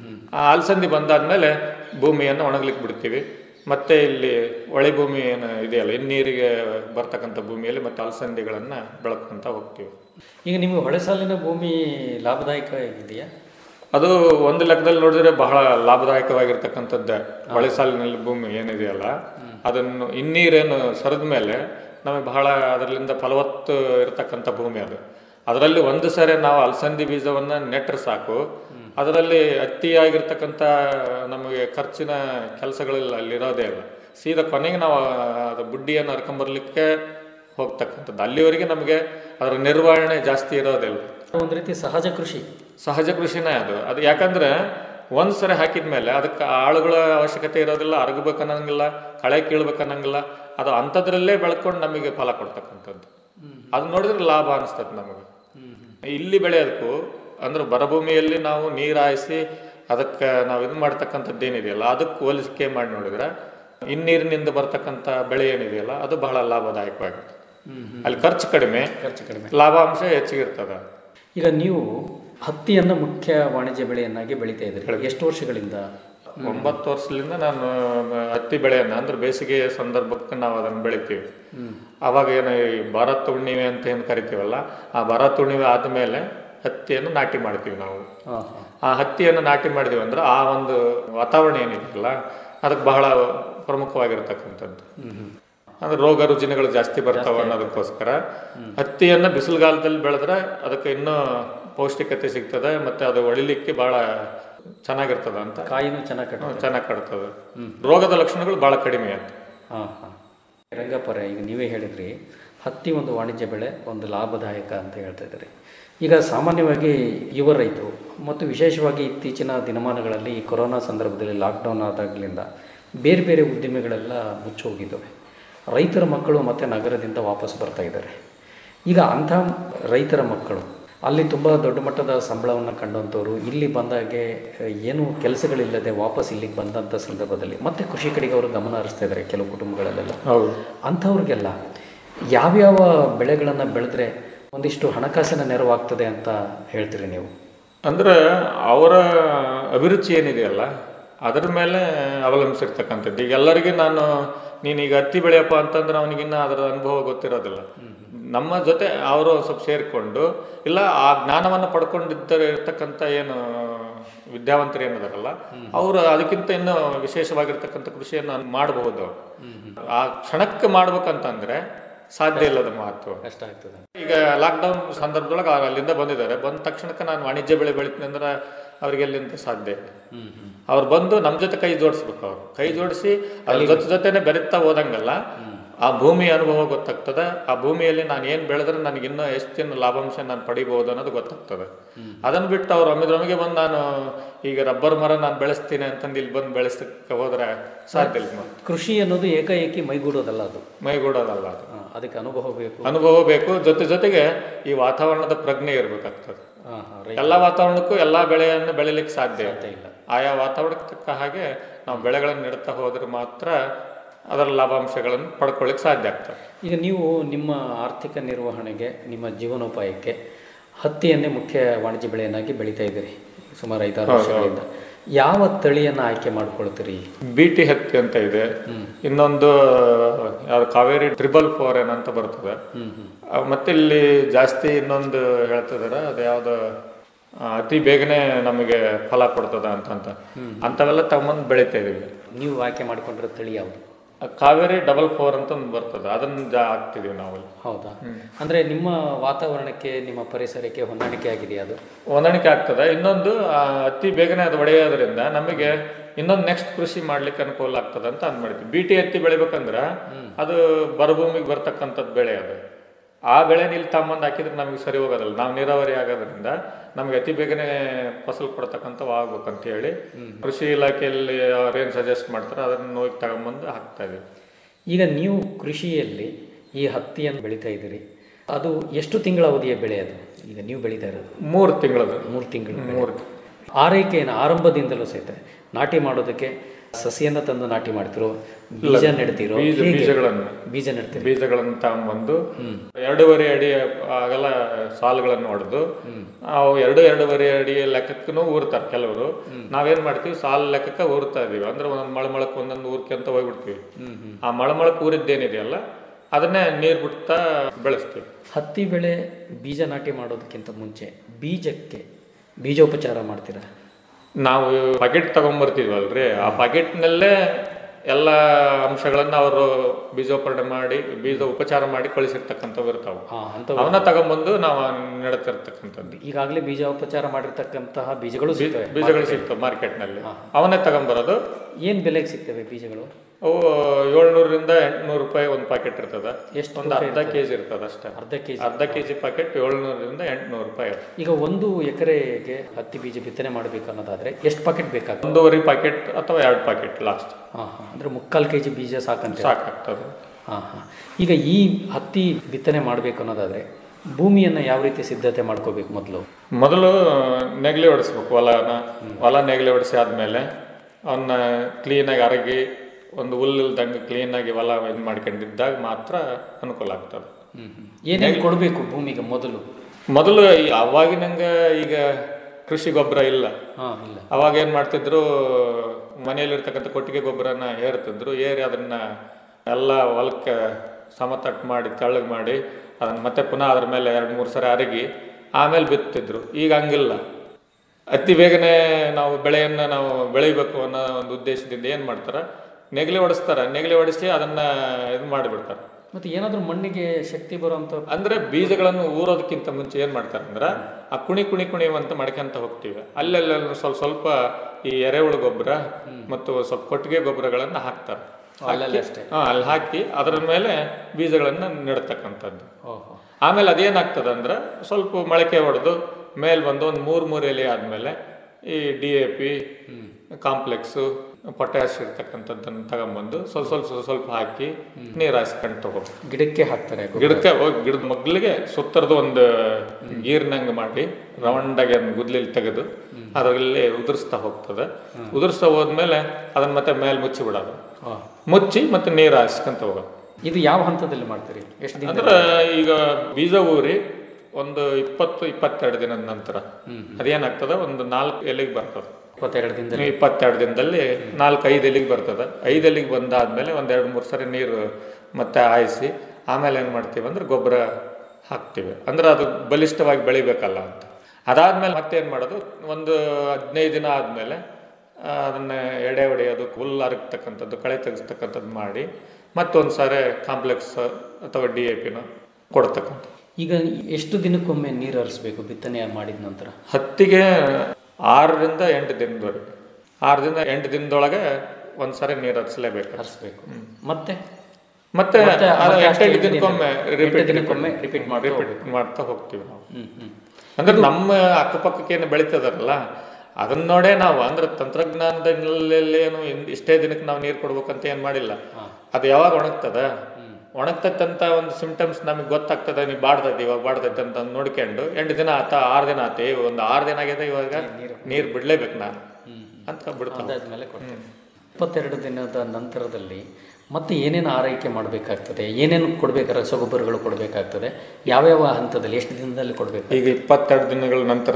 ಆ ಅಲಸಂದಿ ಬಂದಾದ್ಮೇಲೆ ಭೂಮಿಯನ್ನು ಒಣಗ್ಲಿಕ್ಕೆ ಬಿಡ್ತೀವಿ ಮತ್ತೆ ಇಲ್ಲಿ ಒಳೆ ಭೂಮಿ ಏನು ಇದೆಯಲ್ಲ ಹಿನ್ನೀರಿಗೆ ಬರ್ತಕ್ಕಂಥ ಭೂಮಿಯಲ್ಲಿ ಮತ್ತೆ ಅಲಸಂದಿಗಳನ್ನ ಬೆಳ್ಕೊಂತ ಹೋಗ್ತೀವಿ ಈಗ ನಿಮಗೆ ಹೊಳೆ ಸಾಲಿನ ಭೂಮಿ ಲಾಭದಾಯಕ ಆಗಿದೆಯಾ ಅದು ಒಂದು ಲೆಕ್ಕದಲ್ಲಿ ನೋಡಿದ್ರೆ ಬಹಳ ಲಾಭದಾಯಕವಾಗಿರ್ತಕ್ಕಂಥದ್ದೇ ಹೊಳೆ ಸಾಲಿನಲ್ಲಿ ಭೂಮಿ ಏನಿದೆಯಲ್ಲ ಅದನ್ನು ಹಿನ್ನೀರೇನು ಸರಿದ ಮೇಲೆ ನಮಗೆ ಬಹಳ ಅದರಿಂದ ಫಲವತ್ತು ಇರತಕ್ಕಂಥ ಭೂಮಿ ಅದು ಅದರಲ್ಲಿ ಒಂದು ಸರಿ ನಾವು ಅಲಸಂದಿ ಬೀಜವನ್ನು ನೆಟ್ಟರೆ ಸಾಕು ಅದರಲ್ಲಿ ಅತಿಯಾಗಿರ್ತಕ್ಕಂಥ ನಮಗೆ ಖರ್ಚಿನ ಕೆಲಸಗಳೆಲ್ಲ ಅಲ್ಲಿರೋದೇ ಇಲ್ಲ ಸೀದಾ ಕೊನೆಗೆ ನಾವು ಅದು ಬುಡ್ಡಿಯನ್ನು ಹರ್ಕೊಂಬರ್ಲಿಕ್ಕೆ ಹೋಗ್ತಕ್ಕಂಥದ್ದು ಅಲ್ಲಿವರೆಗೆ ನಮಗೆ ಅದರ ನಿರ್ವಹಣೆ ಜಾಸ್ತಿ ಇರೋದಿಲ್ಲ ಒಂದು ರೀತಿ ಸಹಜ ಕೃಷಿ ಸಹಜ ಕೃಷಿನೇ ಅದು ಅದು ಯಾಕಂದ್ರೆ ಒಂದ್ ಸರಿ ಹಾಕಿದ ಮೇಲೆ ಅದಕ್ಕೆ ಆಳುಗಳ ಅವಶ್ಯಕತೆ ಇರೋದಿಲ್ಲ ಅರಗಬೇಕನ್ನಂಗಿಲ್ಲ ಕಳೆ ಕೀಳ್ಬೇಕನ್ನಂಗಿಲ್ಲ ಅದು ಅಂಥದ್ರಲ್ಲೇ ಬೆಳ್ಕೊಂಡು ನಮಗೆ ಫಲ ಕೊಡ್ತಕ್ಕಂಥದ್ದು ಅದು ನೋಡಿದ್ರೆ ಲಾಭ ಅನಿಸ್ತದೆ ನಮಗೆ ಇಲ್ಲಿ ಬೆಳೆಯೋದಕ್ಕೂ ಅಂದ್ರೆ ಬರಭೂಮಿಯಲ್ಲಿ ನಾವು ನೀರು ಹಾಯಿಸಿ ಅದಕ್ಕೆ ನಾವು ಇದು ಮಾಡ್ತಕ್ಕಂಥದ್ದು ಏನಿದೆಯಲ್ಲ ಅದಕ್ಕೆ ಹೋಲಿಕೆ ಮಾಡಿ ನೋಡಿದ್ರೆ ಹಿನ್ನೀರಿನಿಂದ ಬರ್ತಕ್ಕಂಥ ಬೆಳೆ ಏನಿದೆಯಲ್ಲ ಅದು ಬಹಳ ಲಾಭದಾಯಕವಾಗುತ್ತೆ ಅಲ್ಲಿ ಖರ್ಚು ಕಡಿಮೆ ಖರ್ಚು ಕಡಿಮೆ ಲಾಭಾಂಶ ಹೆಚ್ಚಿಗಿರ್ತದೆ ಈಗ ನೀವು ಹತ್ತಿಯನ್ನು ಮುಖ್ಯ ವಾಣಿಜ್ಯ ಬೆಳೆಯನ್ನಾಗಿ ಬೆಳೀತಾ ಇದ್ದೀರಿ ಎಷ್ಟು ವರ್ಷಗಳಿಂದ ಒಂಬತ್ತು ವರ್ಷದಿಂದ ನಾನು ಹತ್ತಿ ಬೆಳೆಯನ್ನ ಅಂದ್ರೆ ಬೇಸಿಗೆ ಸಂದರ್ಭಕ್ಕೆ ನಾವು ಅದನ್ನು ಬೆಳಿತೀವಿ ಅವಾಗ ಏನು ಈ ಭಾರತ್ ಹುಣ್ಣಿಮೆ ಅಂತ ಏನು ಕರಿತೀವಲ್ಲ ಆ ಭಾರತ್ ಹುಣ್ಣಿಮೆ ಆದಮೇಲೆ ಹತ್ತಿಯನ್ನು ನಾಟಿ ಮಾಡ್ತೀವಿ ನಾವು ಆ ಹತ್ತಿಯನ್ನು ನಾಟಿ ಮಾಡಿದೀವಿ ಅಂದ್ರೆ ಆ ಒಂದು ವಾತಾವರಣ ಏನಿದೆಯಲ್ಲ ಅದಕ್ಕೆ ಬಹಳ ಪ್ರಮುಖವಾಗಿರ್ತಕ್ಕಂಥದ್ದು ಅಂದ್ರೆ ರೋಗ ರುಜಿನಗಳು ಜಾಸ್ತಿ ಬರ್ತಾವ ಅನ್ನೋದಕ್ಕೋಸ್ಕರ ಹತ್ತಿಯನ್ನ ಬಿಸಿಲುಗಾಲದಲ್ಲಿ ಬೆಳೆದ್ರೆ ಅದಕ್ಕೆ ಇನ್ನೂ ಪೌಷ್ಟಿಕತೆ ಸಿಗ್ತದೆ ಮತ್ತೆ ಅದು ಒಳಿಲಿಕ್ಕೆ ಬಹಳ ಚೆನ್ನಾಗಿರ್ತದ ಅಂತ ಕಾಯಿನೂ ಚೆನ್ನಾಗಿ ಕಟ್ತದೆ. ಚೆನ್ನಾಗಿ ಕಟ್ತದೆ ರೋಗದ ಲಕ್ಷಣಗಳು ಬಹಳ ಕಡಿಮೆ ಅಂತ ಹಾಂ ಹಾಂ ರಂಗಪ್ಪರ ಈಗ ನೀವೇ ಹೇಳಿದ್ರಿ ಹತ್ತಿ ಒಂದು ವಾಣಿಜ್ಯ ಬೆಳೆ ಒಂದು ಲಾಭದಾಯಕ ಅಂತ ಹೇಳ್ತಾ ಇದ್ದೀರಿ ಈಗ ಸಾಮಾನ್ಯವಾಗಿ ಯುವ ರೈತರು ಮತ್ತು ವಿಶೇಷವಾಗಿ ಇತ್ತೀಚಿನ ದಿನಮಾನಗಳಲ್ಲಿ ಈ ಕೊರೋನಾ ಸಂದರ್ಭದಲ್ಲಿ ಲಾಕ್ಡೌನ್ ಆದಾಗಲಿಂದ ಬೇರೆ ಬೇರೆ ಉದ್ದಿಮೆಗಳೆಲ್ಲ ಮುಚ್ಚಿ ಹೋಗಿದ್ದಾವೆ ರೈತರ ಮಕ್ಕಳು ಮತ್ತು ನಗರದಿಂದ ವಾಪಸ್ ಬರ್ತಾ ಇದ್ದಾರೆ ಈಗ ಅಂಥ ರೈತರ ಮಕ್ಕಳು ಅಲ್ಲಿ ತುಂಬ ದೊಡ್ಡ ಮಟ್ಟದ ಸಂಬಳವನ್ನು ಕಂಡಂಥವ್ರು ಇಲ್ಲಿ ಬಂದಾಗೆ ಏನು ಕೆಲಸಗಳಿಲ್ಲದೆ ವಾಪಸ್ ಇಲ್ಲಿಗೆ ಬಂದಂಥ ಸಂದರ್ಭದಲ್ಲಿ ಮತ್ತೆ ಕೃಷಿ ಕಡೆಗೆ ಅವರು ಗಮನ ಹರಿಸ್ತಾ ಇದ್ದಾರೆ ಕೆಲವು ಕುಟುಂಬಗಳಲ್ಲೆಲ್ಲ ಹೌದು ಅಂಥವ್ರಿಗೆಲ್ಲ ಯಾವ್ಯಾವ ಬೆಳೆಗಳನ್ನು ಬೆಳೆದ್ರೆ ಒಂದಿಷ್ಟು ಹಣಕಾಸಿನ ನೆರವಾಗ್ತದೆ ಅಂತ ಹೇಳ್ತೀರಿ ನೀವು ಅಂದ್ರೆ ಅವರ ಅಭಿರುಚಿ ಏನಿದೆಯಲ್ಲ ಅದರ ಮೇಲೆ ಅವಲಂಬಿಸಿರ್ತಕ್ಕಂಥದ್ದು ಈಗ ಎಲ್ಲರಿಗೂ ನಾನು ನೀನು ಈಗ ಹತ್ತಿ ಬೆಳೆಯಪ್ಪ ಅಂತಂದ್ರೆ ಅವನಿಗಿನ್ನ ಅದರ ಅನುಭವ ಗೊತ್ತಿರೋದಿಲ್ಲ ನಮ್ಮ ಜೊತೆ ಅವರು ಸ್ವಲ್ಪ ಸೇರಿಕೊಂಡು ಇಲ್ಲ ಆ ಜ್ಞಾನವನ್ನು ಪಡ್ಕೊಂಡಿದ್ದರೆ ಇರ್ತಕ್ಕಂಥ ಏನು ವಿದ್ಯಾವಂತರು ಏನಿದಾರಲ್ಲ ಅವರು ಅದಕ್ಕಿಂತ ಇನ್ನೂ ವಿಶೇಷವಾಗಿರ್ತಕ್ಕಂಥ ಕೃಷಿಯನ್ನು ಮಾಡಬಹುದು ಆ ಕ್ಷಣಕ್ಕೆ ಮಾಡ್ಬೇಕಂತಂದ್ರೆ ಸಾಧ್ಯ ಇಲ್ಲದ ಮಹತ್ವ ಕಷ್ಟ ಆಗ್ತದೆ ಈಗ ಲಾಕ್ಡೌನ್ ಸಂದರ್ಭದೊಳಗೆ ಅವ್ರು ಅಲ್ಲಿಂದ ಬಂದಿದ್ದಾರೆ ಬಂದ ತಕ್ಷಣಕ್ಕೆ ನಾನು ವಾಣಿಜ್ಯ ಬೆಳೆ ಬೆಳಿತೀನಿ ಅಂದ್ರೆ ಅವ್ರಿಗೆ ಎಲ್ಲಿಂದ ಸಾಧ್ಯ ಇಲ್ಲ ಅವ್ರು ಬಂದು ನಮ್ಮ ಜೊತೆ ಕೈ ಜೋಡಿಸ್ಬೇಕು ಅವ್ರು ಕೈ ಜೋಡಿಸಿ ಅದ್ರ ಜೊತೆ ಜೊತೆನೆ ಬೆರೀತಾ ಹೋದಂಗಲ್ಲ ಆ ಭೂಮಿ ಅನುಭವ ಗೊತ್ತಾಗ್ತದೆ ಆ ಭೂಮಿಯಲ್ಲಿ ನಾನು ಏನು ಬೆಳೆದ್ರೆ ನನಗೆ ಇನ್ನೂ ಎಷ್ಟಿನ ಲಾಭಾಂಶ ನಾನು ಪಡಿಬಹುದು ಅನ್ನೋದು ಗೊತ್ತಾಗ್ತದೆ ಅದನ್ನ ಬಿಟ್ಟು ಅವ್ರು ಒಮ್ಮಿದ್ರೊಮ್ಮಿಗೆ ಬಂದು ನಾನು ಈಗ ರಬ್ಬರ್ ಮರ ನಾನು ಬೆಳೆಸ್ತೀನಿ ಅಂತಂದು ಇಲ್ಲಿ ಬಂದು ಬೆಳೆಸಕ್ಕೆ ಹೋದ್ರೆ ಸಾಧ್ಯ ಇಲ್ಲ ಮತ್ತೆ. ಕೃಷಿ ಅನ್ನೋದು ಏಕಾಏಕಿ ಮೈಗೂಡೋದಲ್ಲ ಅದು ಮೈಗೂಡೋದಲ್ಲ ಅದು ಹಾ, ಅದಕ್ಕೆ ಅನುಭವ ಬೇಕು ಅನುಭವ ಬೇಕು ಜೊತೆ ಜೊತೆಗೆ ಈ ವಾತಾವರಣದ ಪ್ರಜ್ಞೆ ಇರಬೇಕಾಗ್ತದೆ ಹಾ, ಹಾ, ರೈತ. ಎಲ್ಲ ವಾತಾವರಣಕ್ಕೂ ಎಲ್ಲಾ ಬೆಳೆಯನ್ನು ಬೆಳಿಲಿಕ್ಕೆ ಸಾಧ್ಯ ಇಲ್ಲ ಆಯಾ ವಾತಾವರಣಕ್ಕೆ ತಕ್ಕ ಹಾಗೆ ನಾವು ಬೆಳೆಗಳನ್ನು ನೆಡ್ತಾ ಹೋದ್ರೆ ಮಾತ್ರ ಅದರ ಲಾಭಾಂಶಗಳನ್ನು ಪಡ್ಕೊಳ್ಳಿಕ್ಕೆ ಸಾಧ್ಯ ಆಗ್ತದೆ ಈಗ ನೀವು ನಿಮ್ಮ ಆರ್ಥಿಕ ನಿರ್ವಹಣೆಗೆ ನಿಮ್ಮ ಜೀವನೋಪಾಯಕ್ಕೆ ಹತ್ತಿಯನ್ನೇ ಮುಖ್ಯ ವಾಣಿಜ್ಯ ಬೆಳೆಯನ್ನಾಗಿ ಬೆಳೀತಾ ಇದ್ದೀರಿ ಸುಮಾರು ಐದಾರು ಹೌದು, ವರ್ಷಗಳಿಂದ ಯಾವ ತಳಿಯನ್ನು ಆಯ್ಕೆ ಮಾಡ್ಕೊಳ್ತೀರಿ ಬಿಟಿ ಹತ್ತಿ ಅಂತ ಇದೆ ಇನ್ನೊಂದು ಯಾವ್ದು ಕಾವೇರಿ ಟ್ರಿಬಲ್ ಫೋರ್ ಏನ್ ಅಂತ ಬರ್ತದೆ ಆ, ಮತ್ತೆ ಇಲ್ಲಿ ಜಾಸ್ತಿ ಇನ್ನೊಂದು ಹೇಳ್ತಿದಾರೆ ಅದು ಯಾವ್ದು ಆ, ಅತಿ ಬೇಗನೆ ನಮಗೆ ಫಲ ಕೊಡ್ತದ ಅಂತಂತ ಅಂತವೆಲ್ಲ ತಗೊಂಬಂದು ಬೆಳಿತಾ ಇದೀವಿ ನೀವು ಆಯ್ಕೆ ಮಾಡ್ಕೊಂಡಿರೋ ತಳಿ ಯಾವುದು ಆ, ಕಾವೇರಿ ಡಬಲ್ ಫೋರ್ ಅಂತ ಒಂದು ಬರ್ತದೆ ಅದನ್ನ ಜಾ ಹಾಕ್ತಿದೀವಿ ನಾವು ಇಲ್ಲಿ. ಹೌದಾ ಅಂದ್ರೆ ನಿಮ್ಮ ವಾತಾವರಣಕ್ಕೆ ನಿಮ್ಮ ಪರಿಸರಕ್ಕೆ ಹೊಂದಾಣಿಕೆ ಆಗಿದೆಯಾ ಅದು ಹೊಂದಾಣಿಕೆ ಆಗ್ತದೆ ಇನ್ನೊಂದು ಆ, ಅತಿ ಬೇಗನೆ ಅದು ಒಡೆಯೋದ್ರಿಂದ ನಮಗೆ ಇನ್ನೊಂದು ನೆಕ್ಸ್ಟ್ ಕೃಷಿ ಮಾಡ್ಲಿಕ್ಕೆ ಅನುಕೂಲ ಆಗ್ತದೆ ಅಂತ ಅಂದ್ ಮಾಡಿದ್ವಿ ಬಿಟಿ ಹತ್ತಿ ಬೆಳಿಬೇಕಂದ್ರ ಅದು ಬರಭೂಮಿಗೆ ಬರ್ತಕ್ಕಂಥದ್ದು ಬೆಳೆ ಅದು ಆ ಬೆಳೆ ಇಲ್ಲಿ ತಗೊಂಬಂದು ಹಾಕಿದ್ರೆ ನಮಗೆ ಸರಿ ಹೋಗೋದಲ್ಲ ನಾವು ನೀರಾವರಿ ಆಗೋದ್ರಿಂದ ನಮ್ಗೆ ಅತಿ ಬೇಗನೆ ಫಸಲು ಕೊಡ್ತಕ್ಕಂಥವು ಆಗ್ಬೇಕಂತ ಹೇಳಿ ಕೃಷಿ ಇಲಾಖೆಯಲ್ಲಿ ಅವ್ರೇನು ಸಜೆಸ್ಟ್ ಮಾಡ್ತಾರೆ ಅದನ್ನ ಹೋಗಿ ತಗೊಂಬಂದು ಹಾಕ್ತಾ ಇದೀವಿ ಈಗ ನೀವು ಕೃಷಿಯಲ್ಲಿ ಈ ಹತ್ತಿಯನ್ನು ಬೆಳೀತಾ ಇದ್ದೀರಿ ಅದು ಎಷ್ಟು ತಿಂಗಳ ಅವಧಿಯ ಬೆಳೆ ಅದು ಈಗ ನೀವು ಬೆಳೀತಾ ಇರೋದು ಮೂರು ತಿಂಗಳದು ಮೂರು ತಿಂಗಳು ಮೂರು ಆರೈಕೆಯನ್ನು ಆರಂಭದಿಂದಲೂ ಸಹಿತ ನಾಟಿ ಮಾಡೋದಕ್ಕೆ ಸಸಿಯನ್ನು ತಂದು ನಾಟಿ ಮಾಡ್ತಿರೋ ಬೀಜ ಇಲ್ಲ, ನೆಡ್ತಿರೋ ಬೀಜ ಹೇಗೆ? ಬೀಜಗಳನ್ನು ಬೀಜ ನೆಡ್ತೀರಿ ಬೀಜಗಳನ್ನು ತಗೊಂಬಂದು ಎರಡೂವರೆ ಅಡಿ ಅಗಲ ಸಾಲುಗಳನ್ನು ಹೊಡೆದು ಅವು ಎರಡು ಎರಡೂವರೆ ಅಡಿ ಲೆಕ್ಕಕ್ಕೂ ಊರ್ತಾರೆ ಕೆಲವರು ನಾವೇನ್ ಮಾಡ್ತೀವಿ ಸಾಲು ಲೆಕ್ಕಕ್ಕೆ ಊರ್ತಾ ಇದೀವಿ ಅಂದ್ರೆ ಒಂದೊಂದು ಮಳಮಳಕ್ಕೆ ಒಂದೊಂದು ಊರ್ಕೊಂತ ಹೋಗ್ಬಿಡ್ತೀವಿ ಆ ಮಳಮಳಕ್ಕೆ ಊರಿದ್ದೇನಿದೆಯಲ್ಲ ಅದನ್ನೇ ನೀರು ಬಿಡ್ತಾ ಬೆಳೆಸ್ತೀವಿ ಹತ್ತಿ ಬೆಳೆ ಬೀಜ ನಾಟಿ ಮಾಡೋದಕ್ಕಿಂತ ಮುಂಚೆ ಬೀಜಕ್ಕೆ ಬೀಜೋಪಚಾರ ಮಾಡ್ತೀರಾ ನಾವು ಪಾಕೆಟ್ ತಗೊಂಡ್ಬರ್ತೀವಲ್ರಿ ಆ ಪಾಕೆಟ್ನಲ್ಲೇ ಎಲ್ಲ ಅಂಶಗಳನ್ನ ಅವರು ಬೀಜೋಪರಣೆ ಮಾಡಿ ಬೀಜ ಉಪಚಾರ ಮಾಡಿ ಕಳಿಸಿರ್ತಕ್ಕಂಥವು ಇರ್ತಾವೆ ಅಂಥವು ಅವನ್ನ ತಗೊಂಡ್ಬಂದು ನಾವು ನೆಡ್ತಿರ್ತಕ್ಕಂಥದ್ದು ಈಗಾಗಲೇ ಬೀಜೋಪಚಾರ ಮಾಡಿರ್ತಕ್ಕಂತಹ ಬೀಜಗಳು ಸಿಗ್ತವೆ ಬೀಜಗಳು ಸಿಗ್ತವೆ ಮಾರ್ಕೆಟ್ನಲ್ಲಿ ಅವನ್ನೇ ತಗೊಂಬರೋದು ಏನು ಬೆಲೆಗೆ ಸಿಗ್ತವೆ ಬೀಜಗಳು ಅವು ಏಳ್ನೂರರಿಂದ ಎಂಟ್ನೂರು ರೂಪಾಯಿ ಒಂದು ಪಾಕೆಟ್ ಇರ್ತದ ಎಷ್ಟು ಒಂದು ರೂಪಾಯಿ ಅರ್ಧ ಇರ್ತದೆ? ಕೆಜಿ ಇರ್ತದ ಅಷ್ಟೇ ಅರ್ಧ ಕೆಜಿ ಅರ್ಧ ಕೆಜಿ ಪಾಕೆಟ್ ಏಳ್ನೂರರಿಂದ ಎಂಟ್ನೂರು ರೂಪಾಯಿ ಇರ್ತದೆ. ಈಗ ಒಂದು ಎಕರೆಗೆ ಹತ್ತಿ ಬೀಜ ಬಿತ್ತನೆ ಮಾಡಬೇಕು ಅನ್ನೋದಾದ್ರೆ ಎಷ್ಟು ಪಾಕೆಟ್ ಬೇಕಾಗ್ತದೆ ಒಂದೂವರೆ ಪಾಕೆಟ್ ಅಥವಾ ಎರಡು ಪಾಕೆಟ್ ಲಾಸ್ಟ್ ಹಾಂ ಹಾಂ ಅಂದರೆ ಮುಕ್ಕಾಲು ಕೆ ಜಿ ಬೀಜ ಸಾಕಂತ ಸಾಕಾಗ್ತದೆ ಹಾಂ ಹಾಂ ಈಗ ಈ ಹತ್ತಿ ಬಿತ್ತನೆ ಮಾಡಬೇಕು ಅನ್ನೋದಾದರೆ ಭೂಮಿಯನ್ನು ಯಾವ ರೀತಿ ಸಿದ್ಧತೆ ಮಾಡ್ಕೋಬೇಕು ಮೊದಲು ಮೊದಲು ನೆಗಲಿ ಹೊಡಿಸ್ಬೇಕು ಹೊಲನ ಹೊಲ ನೆಗಲಿ ಹೊಡಿಸಿ ಆದ್ಮೇಲೆ ಅವನ್ನ ಕ್ಲೀನಾಗಿ ಅರಗಿ ಒಂದು ಹುಲ್ಲಿಲ್ದಂಗೆ ಕ್ಲೀನಾಗಿ ಹೊಲ ಇದು ಮಾಡ್ಕೊಂಡಿದ್ದಾಗ ಮಾತ್ರ ಅನುಕೂಲ ಆಗ್ತದೆ ಏನೇನು ಕೊಡಬೇಕು ಭೂಮಿಗೆ ಮೊದಲು ಮೊದಲು ಈ- ಅವಾಗಿನಂಗೆ ಈಗ ಕೃಷಿ ಗೊಬ್ಬರ ಇಲ್ಲ ಹಾಂ ಇಲ್ಲ ಅವಾಗ ಏನ್ ಮಾಡ್ತಿದ್ರು ಮನೆಯಲ್ಲಿರ್ತಕ್ಕಂಥ ಕೊಟ್ಟಿಗೆ ಗೊಬ್ಬರನ ಏರ್ತಿದ್ರು ಏರಿ ಅದನ್ನ ಎಲ್ಲ ಹೊಲಕ್ಕೆ ಸಮತಟ್ಟು ಮಾಡಿ ತೆಳ್ಳಗೆ ಮಾಡಿ ಅದನ್ನ ಮತ್ತೆ ಪುನಃ ಅದ್ರ ಮೇಲೆ ಎರಡು ಮೂರು ಸರಿ ಅರಗಿ ಆಮೇಲೆ ಬಿತ್ತಿದ್ರು ಈಗ ಹಂಗಿಲ್ಲ ಅತಿ ಬೇಗನೆ ನಾವು ಬೆಳೆಯನ್ನ ನಾವು ಬೆಳಿಬೇಕು ಅನ್ನೋ ಒಂದು ಉದ್ದೇಶದಿಂದ ಏನ್ ಮಾಡ್ತಾರ ನೆಗಲಿ ಹೊಡಿಸ್ತಾರ ನೆಗಲಿ ಹೊಡಿಸಿ ಅದನ್ನ ಇದು ಮಾಡಿಬಿಡ್ತಾರೆ ಮತ್ತು ಏನಾದರೂ ಮಣ್ಣಿಗೆ ಶಕ್ತಿ ಬರುವಂಥ ಅಂದ್ರೆ ಬೀಜಗಳನ್ನು ಊರೋದಕ್ಕಿಂತ ಮುಂಚೆ ಏನ್ ಮಾಡ್ತಾರೆ ಅಂದ್ರ ಆ ಕುಣಿ ಕುಣಿ ಕುಣಿ ಅಂತ ಮಾಡ್ಕೊಂತ ಹೋಗ್ತೀವಿ ಅಲ್ಲೆಲ್ಲ ಸ್ವಲ್ಪ ಸ್ವಲ್ಪ ಈ ಎರೆಹುಳು ಗೊಬ್ಬರ ಮತ್ತು ಸ್ವಲ್ಪ ಕೊಟ್ಟಿಗೆ ಗೊಬ್ಬರಗಳನ್ನ ಹಾಕ್ತಾರೆ ಅಲ್ಲಲ್ಲಿ ಹಾಕಿ- ಅಷ್ಟೇ. ಹಾ, ಅಲ್ಲಿ ಹಾಕಿ ಅದರ ಮೇಲೆ ಬೀಜಗಳನ್ನ ನೆಡ್ತಕ್ಕಂಥದ್ದು ಓಹೋ ಆಮೇಲೆ ಅದೇನಾಗ್ತದೆ ಅಂದ್ರೆ ಸ್ವಲ್ಪ ಮೊಳಕೆ ಹೊಡೆದು ಮೇಲೆ ಬಂದು ಒಂದು ಮೂರು ಮೂರು ಎಲೆ ಆದ್ಮೇಲೆ ಈ D A P complex potash ಇರ್ತಕ್ಕಂಥದ್ದನ್ನು ತಗೊಂಬಂದು ಸ್ವಲ್ಪ ಸ್ವಲ್ಪ ಸ್ವಲ್ಪ ಸ್ವಲ್ಪ ಹಾಕಿ ನೀರು ಹಾಯಿಸ್ಕೊಂಡು ತಗೋಬೇಕು ಗಿಡಕ್ಕೆ ಹಾಕ್ತಾರೆ ಗೊಬ್ಬರ. ಗಿಡಕ್ಕೆ ಹೋಗಿ ಗಿಡದ ಮಗ್ಲಿಗೆ ಸುತ್ತರದು ಒಂದು ಗೀರ್ನಂಗ್ ಮಾಡಿ ರೌಂಡಾಗಿ ಒಂದು ಗುದ್ಲಿಲಿ ತೆಗೆದು ಅದರಲ್ಲಿ ಉದುರಿಸ್ತಾ ಹೋಗ್ತದೆ ಉದುರಿಸ್ತಾ ಹೋದ್ಮೇಲೆ ಅದನ್ನ ಮತ್ತೆ ಮೇಲೆ ಮುಚ್ಚಿ ಬಿಡೋದು ಹಾ. ಮುಚ್ಚಿ ಮತ್ತೆ ನೀರು ಹಾಯಿಸ್ಕೊಂತ ಹೋಗೋದು ಇದು ಯಾವ ಹಂತದಲ್ಲಿ ಮಾಡ್ತೀರಿ ಎಷ್ಟು ದಿನ ಅಂದ್ರೆ ಈಗ ಬೀಜ ಊರಿ ಒಂದು ಇಪ್ಪತ್ತು ಇಪ್ಪತ್ತೆರಡು ದಿನದ ನಂತರ ಅದೇನಾಗ್ತದೆ ಒಂದು ನಾಲ್ಕು ಎಲೆಗೆ ಬರ್ತದೆ ಇಪ್ಪತ್ತೆರಡು ದಿನದಲ್ಲಿ ಇಪ್ಪತ್ತೆರಡು ದಿನದಲ್ಲಿ ನಾಲ್ಕು ಐದು ಎಲೆಗೆ ಬರ್ತದೆ ಐದು ಎಲೆಗೆ ಬಂದಾದ್ಮೇಲೆ ಒಂದ್ ಎರಡು ಮೂರು ಸರಿ ನೀರು ಮತ್ತೆ ಹಾಯಿಸಿ ಆಮೇಲೆ ಏನ್ ಮಾಡ್ತೀವಿ ಅಂದ್ರೆ ಗೊಬ್ಬರ ಹಾಕ್ತೀವಿ ಅಂದ್ರೆ ಅದು ಬಲಿಷ್ಠವಾಗಿ ಬೆಳಿಬೇಕಲ್ಲ ಅಂತ ಅದಾದ್ಮೇಲೆ ಮತ್ತೆ ಏನ್ ಮಾಡೋದು ಒಂದು ಹದಿನೈದು ದಿನ ಆದ್ಮೇಲೆ ಆ, ಅದನ್ನ ಎಡೆ ಹೊಡೆಯೋದು ಹುಲ್ಲು ಅರಗ್ತಕ್ಕಂಥದ್ದು ಕಳೆ ತೆಗೆಸ್ತಕ್ಕಂಥದ್ದು ಮಾಡಿ ಮತ್ತೊಂದು ಸಾರಿ ಕಾಂಪ್ಲೆಕ್ಸ್ ಅಥವಾ ಡಿ ಎ ಪಿನ ಕೊಡ್ತಕ್ಕಂಥದ್ದು ಈಗ ಎಷ್ಟು ದಿನಕ್ಕೊಮ್ಮೆ ನೀರು ಹರಿಸ್ಬೇಕು ಬಿತ್ತನೆ ಮಾಡಿದ ನಂತರ ಹತ್ತಿಗೆ ಆರರಿಂದ ಎಂಟು ದಿನದವರೆಗೆ ಆರು ದಿನ ಎಂಟು ದಿನದೊಳಗೆ ಒಂದ್ಸರಿ ನೀರು ಹರಿಸಲೇಬೇಕು ಹರಿಸ್ಬೇಕು ಮತ್ತೆ ಮತ್ತೆ ಮತ್ತೆ ಅದು ಮತ್ತೆ ಅಷ್ಟೇ ಎಂಟೆಂಟು ಎಂಟು ದಿನಕ್ಕೊಮ್ಮೆ ದಿನ- ರಿಪೀಟ್ ಎಂಟು ದಿನಕ್ಕೊಮ್ಮೆ repeat ಮಾಡ್ತಾ ರಿಪೀಟ್ ಮಾಡ್ತಾ ಹೋಗ್ತೀವಿ ನಾವು ಹ್ಮ್ ಹ್ಮ್ ಅಂದ್ರೆ ನಮ್ಮ ಅಕ್ಕಪಕ್ಕಕ್ಕೆ ಏನು ಬೆಳೀತದಾರಲ್ಲ ಅದನ್ನ ನೋಡೇ ನಾವು ಅಂದ್ರೆ ತಂತ್ರಜ್ಞಾನದಲ್ಲಿ ಏನು ಇನ್- ಇಷ್ಟೇ ದಿನಕ್ಕೆ ನಾವು ನೀರು ಕೊಡ್ಬೇಕಂತ ಏನ್ ಮಾಡಿಲ್ಲ ಅದು ಯಾವಾಗ ಒಣಗ್ತದ ಒಣಗ್ತಕ್ಕಂತ ಒಂದು ಸಿಂಟಮ್ಸ್ ನಮಗೆ ಗೊತ್ತಾಗ್ತದೆ ನೀವು ಬಾಡ್ತೈತಿ ಇವಾಗ ಬಾಡ್ತೈತಿ ಅಂತ ನೋಡ್ಕೊಂಡು ಎಂಟು ದಿನ ಆತ ಆರು ದಿನ ಆತ ಒಂದು ಆರು ದಿನ ಆಗಿದೆ ಇವಾಗ ನೀರು ಬಿಡ್ಲೇಬೇಕು ನಾನು ಅಂತ ಬಿಡ್ತಾ ಅದಾದ್ಮೇಲೆ ಕೊಡ್ತೇವೆ ಇಪ್ಪತ್ತೆರಡು ದಿನದ ನಂತರದಲ್ಲಿ ಮತ್ತೆ ಏನೇನು ಆರೈಕೆ ಮಾಡಬೇಕಾಗ್ತದೆ ಏನೇನು ಕೊಡಬೇಕು ರಸಗೊಬ್ಬರಗಳು ಕೊಡಬೇಕಾಗ್ತದೆ ಯಾವ್ಯಾವ ಹಂತದಲ್ಲಿ ಎಷ್ಟು ದಿನದಲ್ಲಿ ಕೊಡಬೇಕು ಈಗ ಇಪ್ಪತ್ತೆರಡು ದಿನಗಳ ನಂತರ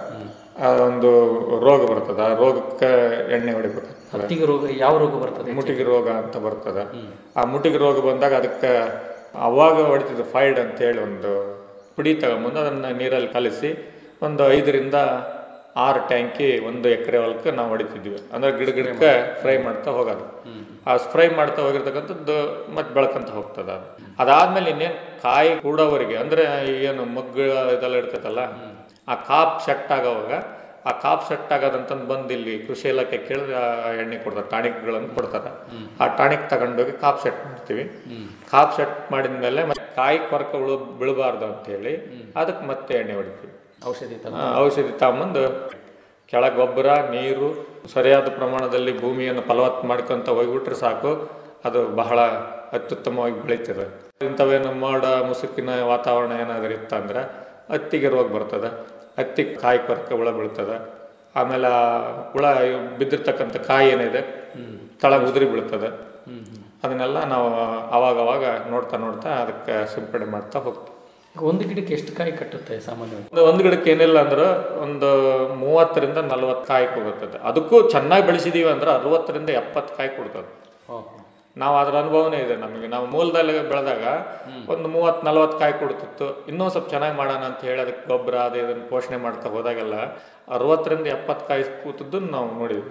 ಆ ಒಂದು ರೋಗ ಬರ್ತದ ಆ ರೋಗಕ್ಕೆ ಎಣ್ಣೆ ಹೊಡಿಬೇಕು ಹತ್ತಿಗೆ ರೋಗ ಯಾವ ರೋಗ ಬರ್ತದೆ ಮುಟಿಗೆ ರೋಗ ಅಂತ ಬರ್ತದ ಆ ಮುಟಿಗೆ ರೋಗ ಬಂದಾಗ ಅದಕ್ಕೆ ಅವಾಗ ಹೊಡಿತಿದ್ದು ಫೈಡ್ ಅಂತ ಹೇಳಿ ಒಂದು ಪುಡಿ ತಗೊಂಬಂದು ಅದನ್ನ ನೀರಲ್ಲಿ ಕಲಿಸಿ ಒಂದು ಐದರಿಂದ ಆರು ಟ್ಯಾಂಕಿ ಒಂದು ಎಕರೆ ಹೊಲಕ್ಕೆ ನಾವು ಹೊಡಿತಿದ್ವಿ ಅಂದ್ರೆ ಗಿಡ ಗಿಡಕ್ಕೆ ಫ್ರೈ ಮಾಡ್ತಾ ಹೋಗೋದು ಆ ಫ್ರೈ ಮಾಡ್ತಾ ಹೋಗಿರ್ತಕ್ಕಂಥದ್ದು ಮತ್ತೆ ಬೆಳ್ಕೊಂತ ಹೋಗ್ತದ ಅದು ಅದಾದ್ಮೇಲೆ ಇನ್ನೇನು ಕಾಯಿ ಕೂಡೋವರೆಗೆ ಅಂದ್ರೆ ಏನು ಮಗ್ಗು ಇದೆಲ್ಲ ಇರ್ತೈತಲ್ಲ ಆ ಕಾಪ್ ಸೆಟ್ ಆಗೋವಾಗ ಆ ಕಾಪ್ ಸೆಟ್ ಆಗೋದಂತಂದು ಬಂದು ಇಲ್ಲಿ ಕೃಷಿ ಇಲಾಖೆ ಕೇಳಿದ್ರೆ ಆ ಎಣ್ಣೆ ಕೊಡ್ತಾರೆ ಟಾನಿಕ್ಗಳನ್ನು ಕೊಡ್ತಾರೆ ಆ ಟಾನಿಕ್ ತಗೊಂಡೋಗಿ ಕಾಪ್ ಸೆಟ್ ಮಾಡ್ತೀವಿ ಕಾಪ್ ಸೆಟ್ ಮಾಡಿದ ಮೇಲೆ ಮತ್ತೆ ಕಾಯಿ ಕೊರಕ ಉಳು ಬೀಳಬಾರ್ದು ಅಂತ ಹೇಳಿ ಅದಕ್ಕೆ ಮತ್ತೆ ಎಣ್ಣೆ ಹೊಡಿತೀವಿ ಔಷಧಿ ತರ ಆ, ಔಷಧಿ ತಗೊಂಬಂದು ಕೆಳ ಗೊಬ್ಬರ ನೀರು ಸರಿಯಾದ ಪ್ರಮಾಣದಲ್ಲಿ ಭೂಮಿಯನ್ನು ಫಲವತ್ತು ಮಾಡ್ಕೊಂತ ಹೋಗ್ಬಿಟ್ರೆ ಸಾಕು ಅದು ಬಹಳ ಅತ್ಯುತ್ತಮವಾಗಿ ಬೆಳೀತದೆ ಇಂಥವೇನು ಮೋಡ ಮುಸುಕಿನ ವಾತಾವರಣ ಏನಾದರೂ ಇತ್ತಂದ್ರೆ ಹತ್ತಿಗೆ ರೋಗ ಬರ್ತದೆ ಹತ್ತಿ ಕಾಯಿ ಕೊರಕ ಹುಳ ಬೀಳ್ತದೆ ಆಮೇಲೆ ಆ ಹುಳ ಬಿದ್ದಿರ್ತಕ್ಕಂಥ ಕಾಯಿ ಏನಿದೆ ತಳ ಉದುರಿ ಬೀಳ್ತದೆ ಅದನ್ನೆಲ್ಲ ನಾವು ಅವಾಗ ಅವಾಗ ನೋಡ್ತಾ ನೋಡ್ತಾ ಅದಕ್ಕೆ ಸಿಂಪಡಣೆ ಮಾಡ್ತಾ ಹೋಗ್ತೀವಿ ಒಂದು ಗಿಡಕ್ಕೆ ಎಷ್ಟು ಕಾಯಿ ಕಟ್ಟುತ್ತೆ ಸಾಮಾನ್ಯವಾಗಿ ಒಂದು- ಒಂದು ಗಿಡಕ್ಕೆ ಏನಿಲ್ಲ ಅಂದ್ರೆ ಒಂದು ಮೂವತ್ತರಿಂದ ನಲವತ್ತು ಕಾಯಿ ಕೊಡುತ್ತದೆ ಅದಕ್ಕೂ ಚೆನ್ನಾಗಿ ಬೆಳೆಸಿದೀವಿ ಅಂದ್ರೆ ಅರವತ್ತರಿಂದ ಎಪ್ಪತ್ತು ಕಾಯಿ ಕೊಡ್ತದೆ ನಾವು ಅದ್ರ ಅನುಭವನೇ ಇದೆ ನಮಗೆ ನಾವು ಮೂಲದಲ್ಲಿ ಬೆಳೆದಾಗ ಒಂದು ಮೂವತ್ತು ನಲವತ್ತು ಕಾಯಿ ಕೊಡ್ತಿತ್ತು ಇನ್ನೂ ಸ್ವಲ್ಪ ಚೆನ್ನಾಗಿ ಮಾಡೋಣ ಅಂತ ಹೇಳಿ ಅದಕ್ಕೆ ಗೊಬ್ಬರ ಅದು ಇದನ್ನು ಪೋಷಣೆ ಮಾಡ್ತಾ ಹೋದಾಗೆಲ್ಲ ಅರವತ್ತರಿಂದ ಎಪ್ಪತ್ತು ಕಾಯಿ ಕೂತದ್ದನ್ನು ನಾವು ನೋಡಿದ್ವಿ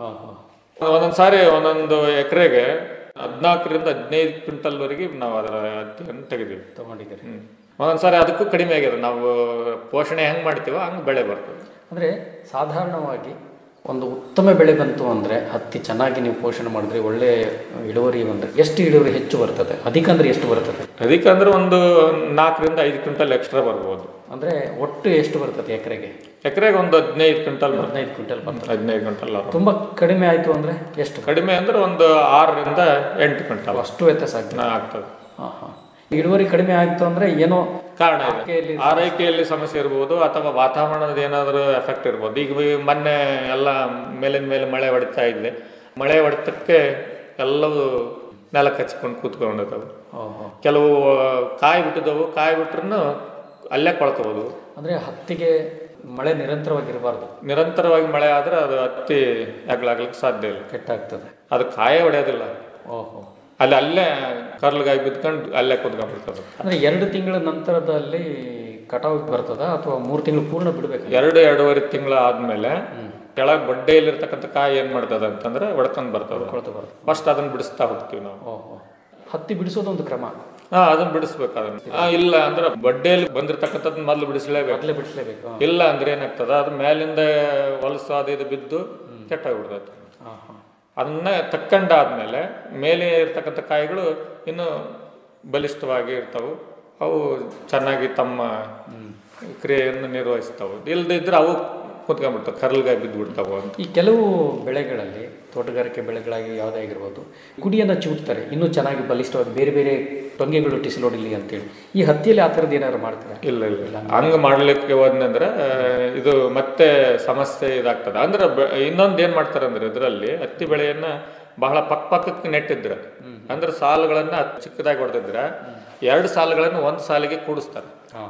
ಒಂದೊಂದು ಸಾರಿ ಒಂದೊಂದು ಎಕರೆಗೆ ಹದಿನಾಲ್ಕರಿಂದ ಹದಿನೈದು ಕ್ವಿಂಟಲ್ ವರೆಗೆ ನಾವು ಅದರ ಹತ್ತಿಯನ್ನು ತೆಗೆದೀವಿ ತಗೊಂಡಿದ್ದೀರಿ ಒಂದೊಂದು ಸಾರಿ ಅದಕ್ಕೂ ಕಡಿಮೆ ಆಗಿದೆ ನಾವು ಪೋಷಣೆ ಹೆಂಗ್ ಮಾಡ್ತೀವೋ ಹಂಗೆ ಬೆಳೆ ಬರ್ತದೆ ಅಂದರೆ ಸಾಧಾರಣವಾಗಿ ಒಂದು ಉತ್ತಮ ಬೆಳೆ ಬಂತು ಅಂದರೆ ಹತ್ತಿ ಚೆನ್ನಾಗಿ ನೀವು ಪೋಷಣೆ ಮಾಡಿದ್ರೆ ಒಳ್ಳೆ ಇಳುವರಿ ಬಂದರೆ ಎಷ್ಟು ಇಳುವರಿ ಹೆಚ್ಚು ಬರ್ತದೆ ಅಧಿಕ ಅಂದ್ರೆ ಎಷ್ಟು ಬರ್ತದೆ ಅದಕ್ಕೆ ಅಂದ್ರೆ ಒಂದು ನಾಲ್ಕರಿಂದ ಐದು ಕ್ವಿಂಟಲ್ ಎಕ್ಸ್ಟ್ರಾ ಬರ್ಬೋದು ಅಂದರೆ ಒಟ್ಟು ಎಷ್ಟು ಬರ್ತದೆ ಎಕರೆಗೆ ಎಕರೆಗೆ ಒಂದು ಹದಿನೈದು ಕ್ವಿಂಟಲ್ ಹದಿನೈದು ಕ್ವಿಂಟಲ್ ಬರ್ತದೆ ಹದಿನೈದು ಕ್ವಿಂಟಲ್ ತುಂಬ ಕಡಿಮೆ ಆಯಿತು ಅಂದರೆ ಎಷ್ಟು ಕಡಿಮೆ ಅಂದ್ರೆ ಒಂದು ಆರರಿಂದ ಎಂಟು ಕ್ವಿಂಟಲ್ ಅಷ್ಟು ವ್ಯತ್ಯಾಸ ಆಗ್ತದೆ ಆಗ್ತದೆ ಹಾಂ ಹಾಂ ಇಳುವರಿ ಕಡಿಮೆ ಆಯಿತು ಅಂದರೆ ಏನೋ ಕಾರಣ ಇದೆ ಆರೈಕೆಯಲ್ಲಿ ಸಮಸ್ಯೆ ಇರ್ಬೋದು ಅಥವಾ ವಾತಾವರಣದ ಏನಾದರೂ ಎಫೆಕ್ಟ್ ಇರ್ಬೋದು ಈಗ ಈ ಮೊನ್ನೆ ಎಲ್ಲ ಮೇಲಿನ ಮೇಲೆ ಮಳೆ ಹೊಡಿತಾ ಇದೆ ಮಳೆ ಹೊಡೆತಕ್ಕೆ ಎಲ್ಲವೂ ನೆಲಕ್ಕೆ ಹಚ್ಕೊಂಡು ಕೂತ್ಕೊಂಡಿದ್ದಾವೆ ಕೆಲವು ಕಾಯಿ ಬಿಟ್ಟಿದ್ದವು ಕಾಯಿ ಬಿಟ್ರು ಅಲ್ಲೇ ಕೊಳ್ಕೋಬೋದು ಅಂದರೆ ಹತ್ತಿಗೆ ಮಳೆ ನಿರಂತರವಾಗಿರಬಾರ್ದು ನಿರಂತರವಾಗಿ ಮಳೆ ಆದ್ರೆ ಅದು ಹತ್ತಿ ಆಗ್ಲಾಗ್ಲಿಕ್ಕೆ ಸಾಧ್ಯ ಇಲ್ಲ ಕೆಟ್ಟಾಗ್ತದೆ ಅದು ಕಾಯೇ ಹೊಡೆಯೋದಿಲ್ಲ ಓಹೋ ಅಲ್ಲಿ ಅಲ್ಲೇ ಕರ್ಲ್ಗಾಗಿ ಬಿದ್ಕೊಂಡು ಅಲ್ಲೇ ಕೂತ್ಕೊಂಡ್ಬಿಡ್ತದೆ ಅಂದರೆ ಎರಡು ತಿಂಗಳ ನಂತರದಲ್ಲಿ ಕಟಾವು ಬರ್ತದ ಅಥವಾ ಮೂರು ತಿಂಗಳು ಪೂರ್ಣ ಬಿಡಬೇಕು ಎರಡು ಎರಡೂವರೆ ತಿಂಗಳ ಆದ್ಮೇಲೆ ಕೆಳಗೆ ಬಡ್ಡೆಯಲ್ಲಿರ್ತಕ್ಕಂಥ ಕಾಯಿ ಏನ್ ಮಾಡ್ತದ ಅಂತಂದ್ರೆ ಒಡ್ಕೊಂಡ್ ಬರ್ತದ ಫಸ್ಟ್ ಅದನ್ನ ಬಿಡಿಸ್ತಾ ಹೋಗ್ತೀವಿ ನಾವು ಓಹೋ ಹತ್ತಿ ಬಿಡಿಸೋದು ಒಂದು ಕ್ರಮ ಹಾ ಅದನ್ನ ಬಿಡಿಸ್ಬೇಕು ಅದನ್ನ ಆ, ಇಲ್ಲ ಅಂದ್ರೆ ಬಡ್ಡೆಯಲ್ಲಿ ಬಂದಿರತಕ್ಕಂಥದ್ದು ಮೊದಲು ಬಿಡಿಸ್ಲೇಬೇಕು ಮೊದಲೇ ಬಿಡಿಸ್ಲೇಬೇಕು ಇಲ್ಲ ಅಂದ್ರೆ ಏನಾಗ್ತದ ಅದು ಮೇಲಿಂದ ಹೊಲಸು ಅದು ಇದು ಬಿದ್ದು ಕೆಟ್ಟಾಗ್ಬಿಡ್ತೈತೆ ಹಾಂ ಹಾಂ ಅದನ್ನ ತಕ್ಕಂಡಾದ್ಮೇಲೆ ಮೇಲೆ ಇರ್ತಕ್ಕಂಥ ಕಾಯಿಗಳು ಇನ್ನು ಬಲಿಷ್ಠವಾಗಿ ಇರ್ತಾವು ಅವು ಚೆನ್ನಾಗಿ ತಮ್ಮ ಕ್ರಿಯೆಯನ್ನು ನಿರ್ವಹಿಸ್ತಾವು ಇಲ್ಲದೆ ಇದ್ರೆ ಅವು ಕುತ್ಕೊಂಡ್ಬಿಡ್ತಾವೆ ಕರ್ಲ್ಗಾಗಿ ಬಿದ್ದು ಬಿಡ್ತಾವು ಅಂತ ಈ ಕೆಲವು ಬೆಳೆಗಳಲ್ಲಿ ತೋಟಗಾರಿಕೆ ಬೆಳೆಗಳಾಗಿ ಯಾವುದೇ ಆಗಿರ್ಬೋದು ಕುಡಿಯನ್ನು ಚಿವುಟ್ತಾರೆ ಇನ್ನೂ ಚೆನ್ನಾಗಿ ಬಲಿಷ್ಠವಾಗಿ ಬೇರೆ ಬೇರೆ ಟೊಂಗೆಗಳು ಟಿಸಿಲೋಡಿಲಿ ಅಂತೇಳಿ ಈ ಹತ್ತಿಯಲ್ಲಿ ಆ ಥರದ್ದು ಏನಾದ್ರು ಮಾಡ್ತಾರೆ ಇಲ್ಲ ಇಲ್ಲ ಹಂಗ ಮಾಡ್ಲಿಕ್ಕೆ ಹೋದ್ನಂದ್ರೆ ಆ, ಇದು ಮತ್ತೆ ಸಮಸ್ಯೆ ಇದಾಗ್ತದೆ ಅಂದ್ರೆ ಬೆ- ಇನ್ನೊಂದ್ ಏನ್ ಮಾಡ್ತಾರೆ ಅಂದ್ರೆ ಇದರಲ್ಲಿ ಹತ್ತಿ ಬೆಳೆಯನ್ನ ಬಹಳ ಪಕ್ಕ ಪಕ್ಕಕ್ಕೆ ನೆಟ್ಟಿದ್ರ ಅಂದ್ರೆ ಸಾಲುಗಳನ್ನ ಚಿಕ್ಕದಾಗಿ ಹೊಡೆದಿದ್ರ ಎರಡು ಸಾಲುಗಳನ್ನ ಒಂದ್ ಸಾಲಿಗೆ ಕೂಡಿಸ್ತಾರೆ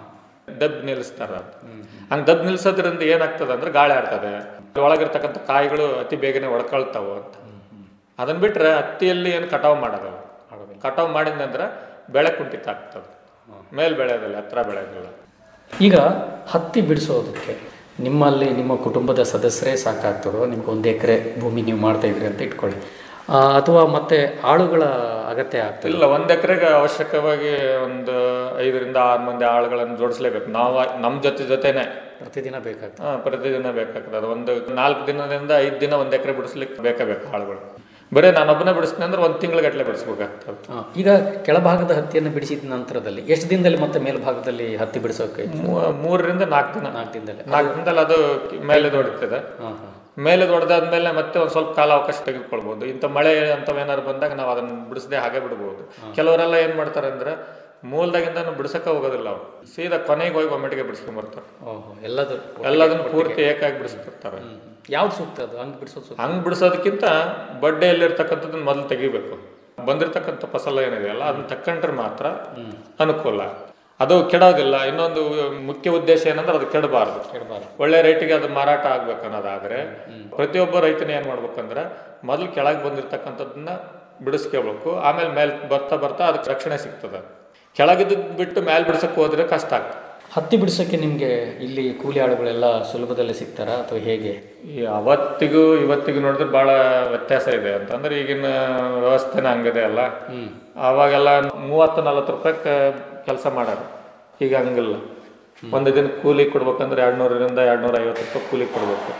ದಬ್ ನಿಲ್ಲಿಸ್ತಾರ ಹಂಗ ದಬ್ ನಿಲ್ಸೋದ್ರಿಂದ ಏನಾಗ್ತದೆ ಅಂದ್ರೆ ಗಾಳಿ ಆಡ್ತದೆ ಒಳಗಿರ್ತಕ್ಕಂಥ ಕಾಯಿಗಳು ಅತಿ ಬೇಗನೆ ಒಡ್ಕೊಳ್ತಾವ ಅಂತ ಅದನ್ನ ಬಿಟ್ರೆ ಹತ್ತಿಯಲ್ಲಿ ಏನು ಕಟಾವ್ ಮಾಡೋದಲ್ಲ ಕಟಾವ್ ಮಾಡಿದ್ನಂದ್ರೆ ಬೆಳೆ ಕುಂಠಿತ ಆಗ್ತದೆ ಮೇಲ್ ಬೆಳೆಯೋದಿಲ್ಲ ಹತ್ರ ಬೆಳೆಯೋದಿಲ್ಲ ಈಗ ಹತ್ತಿ ಬಿಡಿಸೋದಕ್ಕೆ ನಿಮ್ಮಲ್ಲಿ ನಿಮ್ಮ ಕುಟುಂಬದ ಸದಸ್ಯರೇ ಸಾಕಾಗ್ತದೋ ನಿಮ್ಗೆ ಒಂದು ಎಕರೆ ಭೂಮಿ ನೀವು ಮಾಡ್ತಾ ಇದ್ರಿ ಅಂತ ಇಟ್ಕೊಳ್ಳಿ ಆ, ಅಥವಾ ಮತ್ತೆ ಆಳುಗಳ ಅಗತ್ಯ ಆಗ್ತದೆ ಇಲ್ಲ ಒಂದ್ ಎಕರೆಗೆ ಅವಶ್ಯಕವಾಗಿ ಒಂದು ಐದರಿಂದ ಆರು ಮಂದಿ ಆಳುಗಳನ್ನು ಜೋಡಿಸ್ಲೇಬೇಕು ನಾವು ನಮ್ಮ ಜೊತೆ ಜೊತೆನೆ ಪ್ರತಿದಿನ ಬೇಕಾಗ್ತದೆ ಹಾ ಪ್ರತಿದಿನ ಬೇಕಾಗ್ತದೆ ಅದು ಒಂದು ನಾಲ್ಕು ದಿನದಿಂದ ಐದು ದಿನ ಒಂದ್ ಎಕರೆ ಬಿಡಿಸ್ಲಿಕ್ಕೆ ಬೇಕೇ ಬೇಕು ಆಳುಗಳು ಬರೀ ನಾನೊಬ್ಬನೇ ಬಿಡಿಸ್ತೀನಿ ಅಂದ್ರೆ ಒಂದು ತಿಂಗಳಿಗಟ್ಟಲೆ ಬಿಡಿಸ್ಬೇಕಾಗ್ತದೆ ಆ, ಈಗ ಕೆಳಭಾಗದ ಹತ್ತಿಯನ್ನು ಬಿಡಿಸಿದ ನಂತರದಲ್ಲಿ ಎಷ್ಟು ದಿನದಲ್ಲಿ ಮತ್ತೆ ಮೇಲ್ಭಾಗದಲ್ಲಿ ಹತ್ತಿ ಬಿಡಿಸೋಕೆ ಮೂ- ಮೂರರಿಂದ ನಾಲ್ಕು ದಿನ ನಾಲ್ಕು ದಿನದಲ್ಲಿ ನಾಲ್ಕು ದಿನದಲ್ಲಿ ಅದು ಮೇಲೆ ದೊಡ್ತದೆ ಮೇಲೆ ದೊಡ್ಡದಾದ್ಮೇಲೆ ಮತ್ತೆ ಒಂದ್ ಸ್ವಲ್ಪ ಕಾಲ ಅವಕಾಶ ತೆಗೆದುಕೊಳ್ಬಹುದು ಇಂಥ ಮಳೆ ಅಂತವೇನಾದ್ರು ಬಂದಾಗ ನಾವು ಅದನ್ನ ಬಿಡಿಸದೆ ಹಾಗೆ ಬಿಡಬಹುದು ಕೆಲವರೆಲ್ಲ ಏನ್ ಮಾಡ್ತಾರೆ ಅಂದ್ರೆ ಮೂಲದಾಗಿಂದ ಬಿಡಿಸಕ್ಕೆ ಹೋಗೋದಿಲ್ಲ ಅವ್ರು ಸೀದಾ ಕೊನೆಗೆ ಹೋಗಿ ಒಮ್ಮೆಟಿಗೆ ಬಿಡಿಸ್ಕೊಂಡ್ ಬರ್ತಾರೆ ಓಹೋ ಎಲ್ಲದು ಎಲ್ಲದನ್ನು ಪೂರ್ತಿ ಏಕಾಗಿ ಬಿಡಿಸ್ತಿರ್ತಾರೆ ಯಾವ್ದು ಸೂಕ್ತ ಅದು ಹಂಗೆ ಬಿಡಿಸೋದು ಸೂಕ್ತ ಹಂಗ್ ಬಿಡಿಸೋದಕ್ಕಿಂತ ಬಡ್ಡೆಯಲ್ಲಿರ್ತಕ್ಕಂಥದ್ದನ್ನ ಮೊದಲು ತೆಗಿಬೇಕು ಬಂದಿರತಕ್ಕಂಥ ಫಸಲ ಏನಿದೆಯಲ್ಲ ಅದನ್ನ ತಕ್ಕಂಡ್ರೆ ಮಾತ್ರ ಅನುಕೂಲ ಅದು ಕೆಡೋದಿಲ್ಲ ಇನ್ನೊಂದು ಮುಖ್ಯ ಉದ್ದೇಶ ಏನಂದ್ರೆ ಅದು ಕೆಡಬಾರ್ದು ಕೆಡಬಾರ್ದು ಒಳ್ಳೆ ರೇಟಿಗೆ ಅದು ಮಾರಾಟ ಆಗ್ಬೇಕು ಅನ್ನೋದಾದ್ರೆ ಪ್ರತಿಯೊಬ್ಬ ರೈತನ ಏನ್ ಮಾಡ್ಬೇಕಂದ್ರೆ ಮೊದಲು ಕೆಳಗೆ ಬಂದಿರತಕ್ಕಂಥದ್ದನ್ನ ಬಿಡಿಸ್ಕೋಬೇಕು ಆಮೇಲೆ ಮೇಲ್ ಬರ್ತಾ ಬರ್ತಾ ಅದಕ್ಕೆ ರಕ್ಷಣೆ ಸಿಗ್ತದೆ ಕೆಳಗಿದ್ದು ಬಿಟ್ಟು ಮೇಲೆ ಬಿಡಿಸಕ್ಕೆ ಹೋದ್ರೆ ಕಷ್ಟ ಆಗ್ತದೆ ಹತ್ತಿ ಬಿಡಿಸೋಕೆ ನಿಮಗೆ ಇಲ್ಲಿ ಕೂಲಿ ಆಳುಗಳೆಲ್ಲ ಸುಲಭದಲ್ಲಿ ಸಿಗ್ತಾರಾ ಅಥವಾ ಹೇಗೆ ಈ ಅವತ್ತಿಗೂ ಇವತ್ತಿಗೂ ನೋಡಿದ್ರೆ ಬಹಳ ವ್ಯತ್ಯಾಸ ಇದೆ ಅಂತಂದ್ರೆ ಈಗಿನ ವ್ಯವಸ್ಥೆನ ಹಂಗಿದೆ ಅಲ್ಲ ಅವಾಗೆಲ್ಲ ಮೂವತ್ತು ನಲ್ವತ್ತು ರೂಪಾಯಿ ಕೆಲಸ ಮಾಡೋರು ಈಗ ಹಂಗಿಲ್ಲ ಒಂದು ದಿನ ಕೂಲಿ ಕೊಡ್ಬೇಕಂದ್ರೆ ಎರಡ್ ನೂರರಿಂದ ಎರಡ್ ನೂರ ಐವತ್ತು ರೂಪಾಯಿ ಕೂಲಿ ಕೊಡ್ಬೇಕು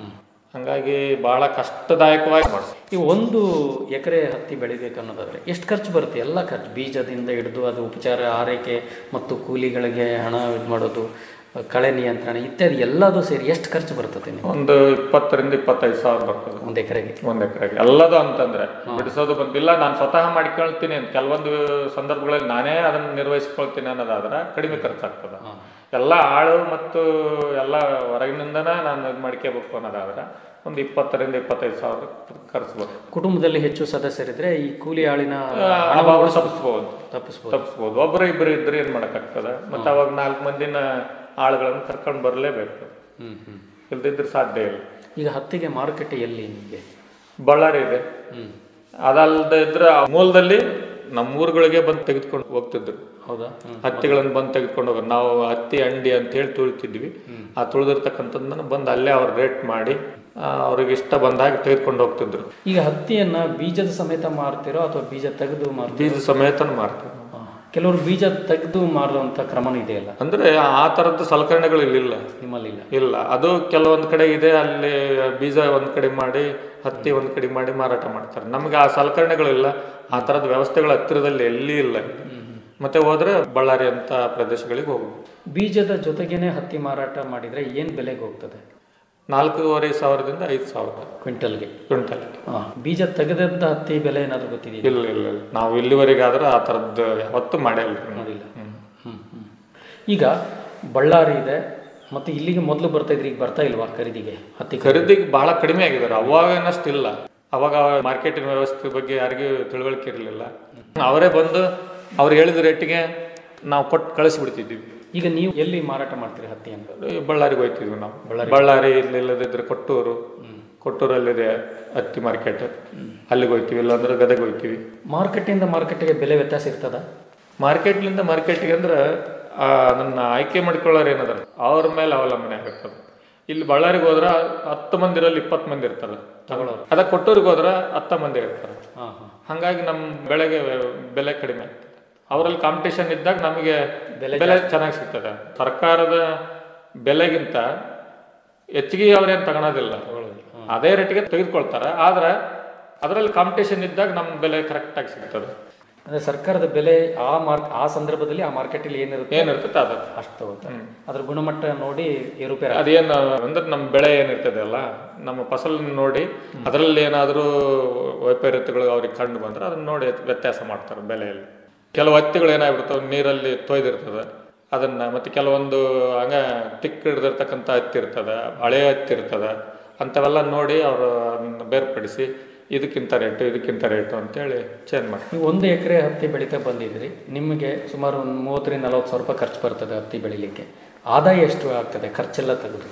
ಹಂಗಾಗಿ ಬಹಳ ಕಷ್ಟದಾಯಕವಾಗಿ ಮಾಡ್ತಾರೆ ಈ ಒಂದು ಎಕರೆ ಹತ್ತಿ ಬೆಳಿಬೇಕು ಅನ್ನೋದಾದ್ರೆ ಎಷ್ಟು ಖರ್ಚು ಬರುತ್ತೆ ಎಲ್ಲ ಖರ್ಚು ಬೀಜದಿಂದ ಹಿಡಿದು ಅದು ಉಪಚಾರ ಆರೈಕೆ ಮತ್ತು ಕೂಲಿಗಳಿಗೆ ಹಣ ಇದು ಮಾಡೋದು ಕಳೆ ನಿಯಂತ್ರಣ ಇತ್ಯಾದಿ ಎಲ್ಲದೂ ಸೇರಿ ಎಷ್ಟು ಖರ್ಚು ಬರ್ತದೆ ನಿಮ್ಗೆ ಒಂದು ಇಪ್ಪತ್ತರಿಂದ ಇಪ್ಪತ್ತೈದು ಸಾವಿರ ಬರ್ತದೆ ಒಂದು ಎಕರೆಗೆ ಒಂದ್ ಎಕರೆಗೆ ಎಲ್ಲದು ಅಂತಂದ್ರೆ ಬಿಡಿಸೋದು ಬಂದಿಲ್ಲ ನಾನು ಸ್ವತಃ ಮಾಡಿಕೊಳ್ತೀನಿ ಅಂತ ಕೆಲವೊಂದು ಸಂದರ್ಭಗಳಲ್ಲಿ ನಾನೇ ಅದನ್ನ ನಿರ್ವಹಿಸ್ಕೊಳ್ತೀನಿ ಅನ್ನೋದಾದ್ರೆ ಕಡಿಮೆ ಖರ್ಚಾಗ್ತದೆ ಎಲ್ಲ ಆಳು ಮತ್ತು ಎಲ್ಲ ಹೊರಗಿನಿಂದನೇ ನಾನು ಇದು ಮಾಡ್ಕೋಬೇಕು ಅನ್ನೋದಾದ್ರೆ ಒಂದು ಇಪ್ಪತ್ತರಿಂದ ಇಪ್ಪತ್ತೈದು ಸಾವಿರ ಖರ್ಚು ಬರುತ್ತೆ ಕುಟುಂಬದಲ್ಲಿ ಹೆಚ್ಚು ಸದಸ್ಯರಿದ್ರೆ ಈ ಕೂಲಿ ಆಳಿನ ಅಭಾವ ತಪ್ಪಿಸ್ಬೋದು ತಪ್ಪಿಸ್ಬೋದು ತಪ್ಪಿಸ್ಬೋದು ಒಬ್ಬರು ಇಬ್ಬರು ಇದ್ರೆ ಏನ್ ಮಾಡಕ್ಕಾಗ್ತದೆ ಮತ್ತೆ ಅವಾಗ ನಾಲ್ಕು ಮಂದಿನ ಆಳುಗಳನ್ನು ಕರ್ಕೊಂಡು ಬರಲೇಬೇಕು ಹ್ಮ್ ಹ್ಮ್ ಇಲ್ದಿದ್ರೆ ಸಾಧ್ಯ ಇಲ್ಲ ಈಗ ಹತ್ತಿಗೆ ಮಾರುಕಟ್ಟೆ ಎಲ್ಲಿ ನಿಮಗೆ ಬಳ್ಳಾರಿ ಇದೆ ಹ್ಮ್ ಅದಲ್ಲದೆ ಇದ್ರೆ ಆ ಮೂಲದಲ್ಲಿ ನಮ್ಮ ಊರುಗಳಿಗೆ ಬಂದು ತೆಗೆದುಕೊಂಡು ಹೋಗ್ತಿದ್ರು ಹೌದಾ ಹ್ಮ್. ಹತ್ತಿಗಳನ್ನು ಬಂದು ತೆಗೆದುಕೊಂಡು ಹೋಗೋದು ನಾವು ಹತ್ತಿ ಅಂಡಿ ಅಂತ ಹೇಳಿ ತುಳಿತಿದ್ವಿ ಆ ತುಳಿದಿರ್ತಕ್ಕಂಥದ್ದನ್ನ ಬಂದು ಅಲ್ಲೇ ಅವ್ರು ರೇಟ್ ಮಾಡಿ ಆ, ಅವ್ರಿಗೆ ಇಷ್ಟ ಬಂದಾಗ ತೆಗೆದುಕೊಂಡು ಹೋಗ್ತಿದ್ರು ಈಗ ಹತ್ತಿಯನ್ನ ಬೀಜದ ಸಮೇತ ಮಾರ್ತಿರೋ ಅಥವಾ ಬೀಜ ತೆಗೆದು ಮಾರ್ತೀರೋ ಬೀಜ ಸಮೇತನ ಮಾರ್ತೀವಿ ಕೆಲವರು ಬೀಜ ತೆಗೆದು ಮಾರುವಂತ ಕ್ರಮನೂ ಇದೆಯಲ್ಲ ಅಂದ್ರೆ ಆ ತರದ್ದು ಸಲಕರಣೆಗಳು ಇಲ್ಲಿಲ್ಲ ನಿಮ್ಮಲ್ಲಿ ಇಲ್ಲ ಇಲ್ಲ ಅದು ಕೆಲವೊಂದ್ ಕಡೆ ಇದೆ ಅಲ್ಲಿ ಬೀಜ ಒಂದ್ ಕಡೆ ಮಾಡಿ ಹತ್ತಿ ಒಂದ್ ಕಡೆ ಮಾಡಿ ಮಾರಾಟ ಮಾಡ್ತಾರೆ ನಮ್ಗೆ ಆ ಸಲಕರಣೆಗಳಿಲ್ಲ ಆ ತರದ ವ್ಯವಸ್ಥೆಗಳು ಹತ್ತಿರದಲ್ಲಿ ಎಲ್ಲಿ ಇಲ್ಲ ಮತ್ತೆ ಹೋದ್ರೆ ಬಳ್ಳಾರಿ ಅಂತ ಪ್ರದೇಶಗಳಿಗೆ ಹೋಗ್ಬೋದು ಬೀಜದ ಜೊತೆಗೇನೆ ಹತ್ತಿ ಮಾರಾಟ ಮಾಡಿದ್ರೆ ಏನ್ ಬೆಲೆಗೆ ಹೋಗ್ತದೆ ನಾಲ್ಕೂವರೆ ಸಾವಿರದಿಂದ ಐದು ಸಾವಿರ ಕ್ವಿಂಟಲ್ಗೆ ಕ್ವಿಂಟಲ್ ಹಾ, ಬೀಜ ತೆಗೆದಂತ ಹತ್ತಿ ಬೆಲೆ ಏನಾದ್ರು ಗೊತ್ತಿದೆಯಾ ಇಲ್ಲ ಇಲ್ಲ ಇಲ್ಲ ನಾವು ಇಲ್ಲಿವರೆಗೆ ಆದ್ರೆ ಆ ತರದ್ದು ಯಾವತ್ತೂ ಮಾಡೇ ಇಲ್ಲ ಮಾಡಿಲ್ಲ ಹ್ಮ್, ಹ್ಮ್. ಈಗ ಬಳ್ಳಾರಿ ಇದೆ ಮತ್ತೆ ಇಲ್ಲಿಗೆ ಮೊದಲು ಬರ್ತಾ ಇದ್ರಿ ಈಗ ಬರ್ತಾ ಇಲ್ವಾ ಖರೀದಿಗೆ ಹತ್ತಿ ಖರೀದಿಗೆ ಬಹಳ ಕಡಿಮೆ ಆಗಿದ್ದಾರೆ ಅವಾಗನಷ್ಟು ಇಲ್ಲ ಅವಾಗ ಮಾರ್ಕೆಟಿನ ವ್ಯವಸ್ಥೆ ಬಗ್ಗೆ ಯಾರಿಗೂ ತಿಳುವಳಿಕೆ ಇರಲಿಲ್ಲ ಅವರೇ ಬಂದು ಅವ್ರು ಹೇಳಿದ ರೇಟಿಗೆ ನಾವು ಕೊಟ್ಟು ಕಳಿಸ್ಬಿಡ್ತಿದ್ವಿ ಈಗ ನೀವು ಎಲ್ಲಿ ಮಾರಾಟ ಮಾಡ್ತೀರಿ ಹತ್ತಿಯನ್ನು ಈ ಬಳ್ಳಾರಿಗೆ ಹೋಯ್ತಿದ್ವಿ ನಾವು ಬಳ್ಳಾರಿ ಇಲ್ಲಿ ಇಲ್ಲದಿದ್ರೆ ಕೊಟ್ಟೂರು ಕೊಟ್ಟೂರಲ್ಲಿದೆ ಹತ್ತಿ ಮಾರ್ಕೆಟ್ ಅಲ್ಲಿಗೆ ಹೋಯ್ತೀವಿ ಇಲ್ಲಾಂದ್ರೆ ಗದಗ ಹೋಯ್ತೀವಿ ಮಾರುಕಟ್ಟೆಯಿಂದ ಮಾರುಕಟ್ಟೆಗೆ ಬೆಲೆ ವ್ಯತ್ಯಾಸ ಇರ್ತದ ಮಾರ್ಕೆಟ್ಲಿಂದ ಮಾರ್ಕೆಟ್ಗೆ ಅಂದ್ರೆ ಆ, ನನ್ನ ಆಯ್ಕೆ ಮಾಡ್ಕೊಳ್ಳೋರು ಏನದಾರ ಅವ್ರ ಮೇಲೆ ಅವಲಂಬನೆ ಆಗಿರ್ತದೆ ಇಲ್ಲಿ ಬಳ್ಳಾರಿಗೆ ಹೋದ್ರ ಹತ್ತು ಮಂದಿ ಇರಲ್ಲಿ ಇಪ್ಪತ್ತು ಮಂದಿ ಇರ್ತಾರೆ ತಗೊಳ್ಳೋರು ಅದ ಕೊಟ್ಟೂರಿಗೆ ಹೋದ್ರ ಹತ್ತ ಮಂದಿ ಇರ್ತಾರೆ ಹಾ ಹಾ ಹಂಗಾಗಿ ನಮ್ಮ ಬೆಳೆಗೆ ಬೆಲೆ ಕಡಿಮೆ ಆಗ್ತದೆ ಅವರಲ್ಲಿ ಕಾಂಪಿಟೇಷನ್ ಇದ್ದಾಗ ನಮಗೆ ಬೆಲೆ ಬೆಲೆ ಚೆನ್ನಾಗಿ ಸಿಗ್ತದೆ ಸರ್ಕಾರದ ಬೆಲೆಗಿಂತ ಹೆಚ್ಚಿಗೆ ಅವ್ರೇನು ತಗೊಳೋದಿಲ್ಲ ಅದೇ ರೇಟಿಗೆ ತೆಗೆದುಕೊಳ್ತಾರೆ ಆದ್ರೆ ಅದರಲ್ಲಿ ಕಾಂಪಿಟೇಷನ್ ಇದ್ದಾಗ ನಮ್ಮ ಬೆಲೆ ಕರೆಕ್ಟಾಗಿ ಸಿಗ್ತದೆ ಅಂದ್ರೆ ಸರ್ಕಾರದ ಬೆಲೆ ಆ ಮಾರ್ ಆ ಸಂದರ್ಭದಲ್ಲಿ ಆ ಮಾರ್ಕೆಟಲ್ಲಿ ಏನಿರುತ್ತೆ ಏನಿರ್ತದೆ ಅದು ಅಷ್ಟು ತಗೋತಾರೆ ಅದ್ರ ಗುಣಮಟ್ಟ ನೋಡಿ ಏರುಪೇರು ಅದೇನು ಅಂದ್ರೆ ನಮ್ಮ ಬೆಳೆ ಏನಿರ್ತದೆ ಅಲ್ಲ ನಮ್ಮ ಫಸಲ್ ನೋಡಿ ಅದರಲ್ಲಿ ಏನಾದರೂ ವೈಪರೀತ್ಯಗಳು ಅವ್ರಿಗೆ ಕಂಡು ಬಂದ್ರೆ ಅದನ್ನ ನೋಡಿ ವ್ಯತ್ಯಾಸ ಮಾಡ್ತಾರೆ ಬೆಲೆಯಲ್ಲಿ ಕೆಲವು ಹತ್ತಿಗಳು ಏನಾಗ್ಬಿಡ್ತಾವೆ ನೀರಲ್ಲಿ ತೊಯ್ದಿರ್ತದೆ ಅದನ್ನ ಮತ್ತೆ ಕೆಲವೊಂದು ಹಂಗ ತಿಕ್ ಹಿಡ್ದಿರ್ತಕ್ಕಂಥ ಹತ್ತಿ ಇರ್ತದೆ ಹಳೆ ಹತ್ತಿ ಇರ್ತದೆ ಅಂಥವೆಲ್ಲ ನೋಡಿ ಅವರು ಅದನ್ನ ಬೇರ್ಪಡಿಸಿ ಇದಕ್ಕಿಂತ ರೇಟು ಇದಕ್ಕಿಂತ ರೇಟು ಅಂತೇಳಿ ಚೇಂಜ್ ಮಾಡ್ತಾರೆ ನೀವು ಒಂದು ಎಕರೆ ಹತ್ತಿ ಬೆಳೀತಾ ಬಂದಿದ್ರಿ ನಿಮಗೆ ಸುಮಾರು ಒಂದು ಮೂವತ್ತರಿಂದ ನಲವತ್ತು ಸಾವಿರ ರೂಪಾಯಿ ಖರ್ಚು ಬರ್ತದೆ ಹತ್ತಿ ಬೆಳಿಲಿಕ್ಕೆ ಆದಾಯ ಎಷ್ಟು ಆಗ್ತದೆ ಖರ್ಚೆಲ್ಲ ತೆಗೆದು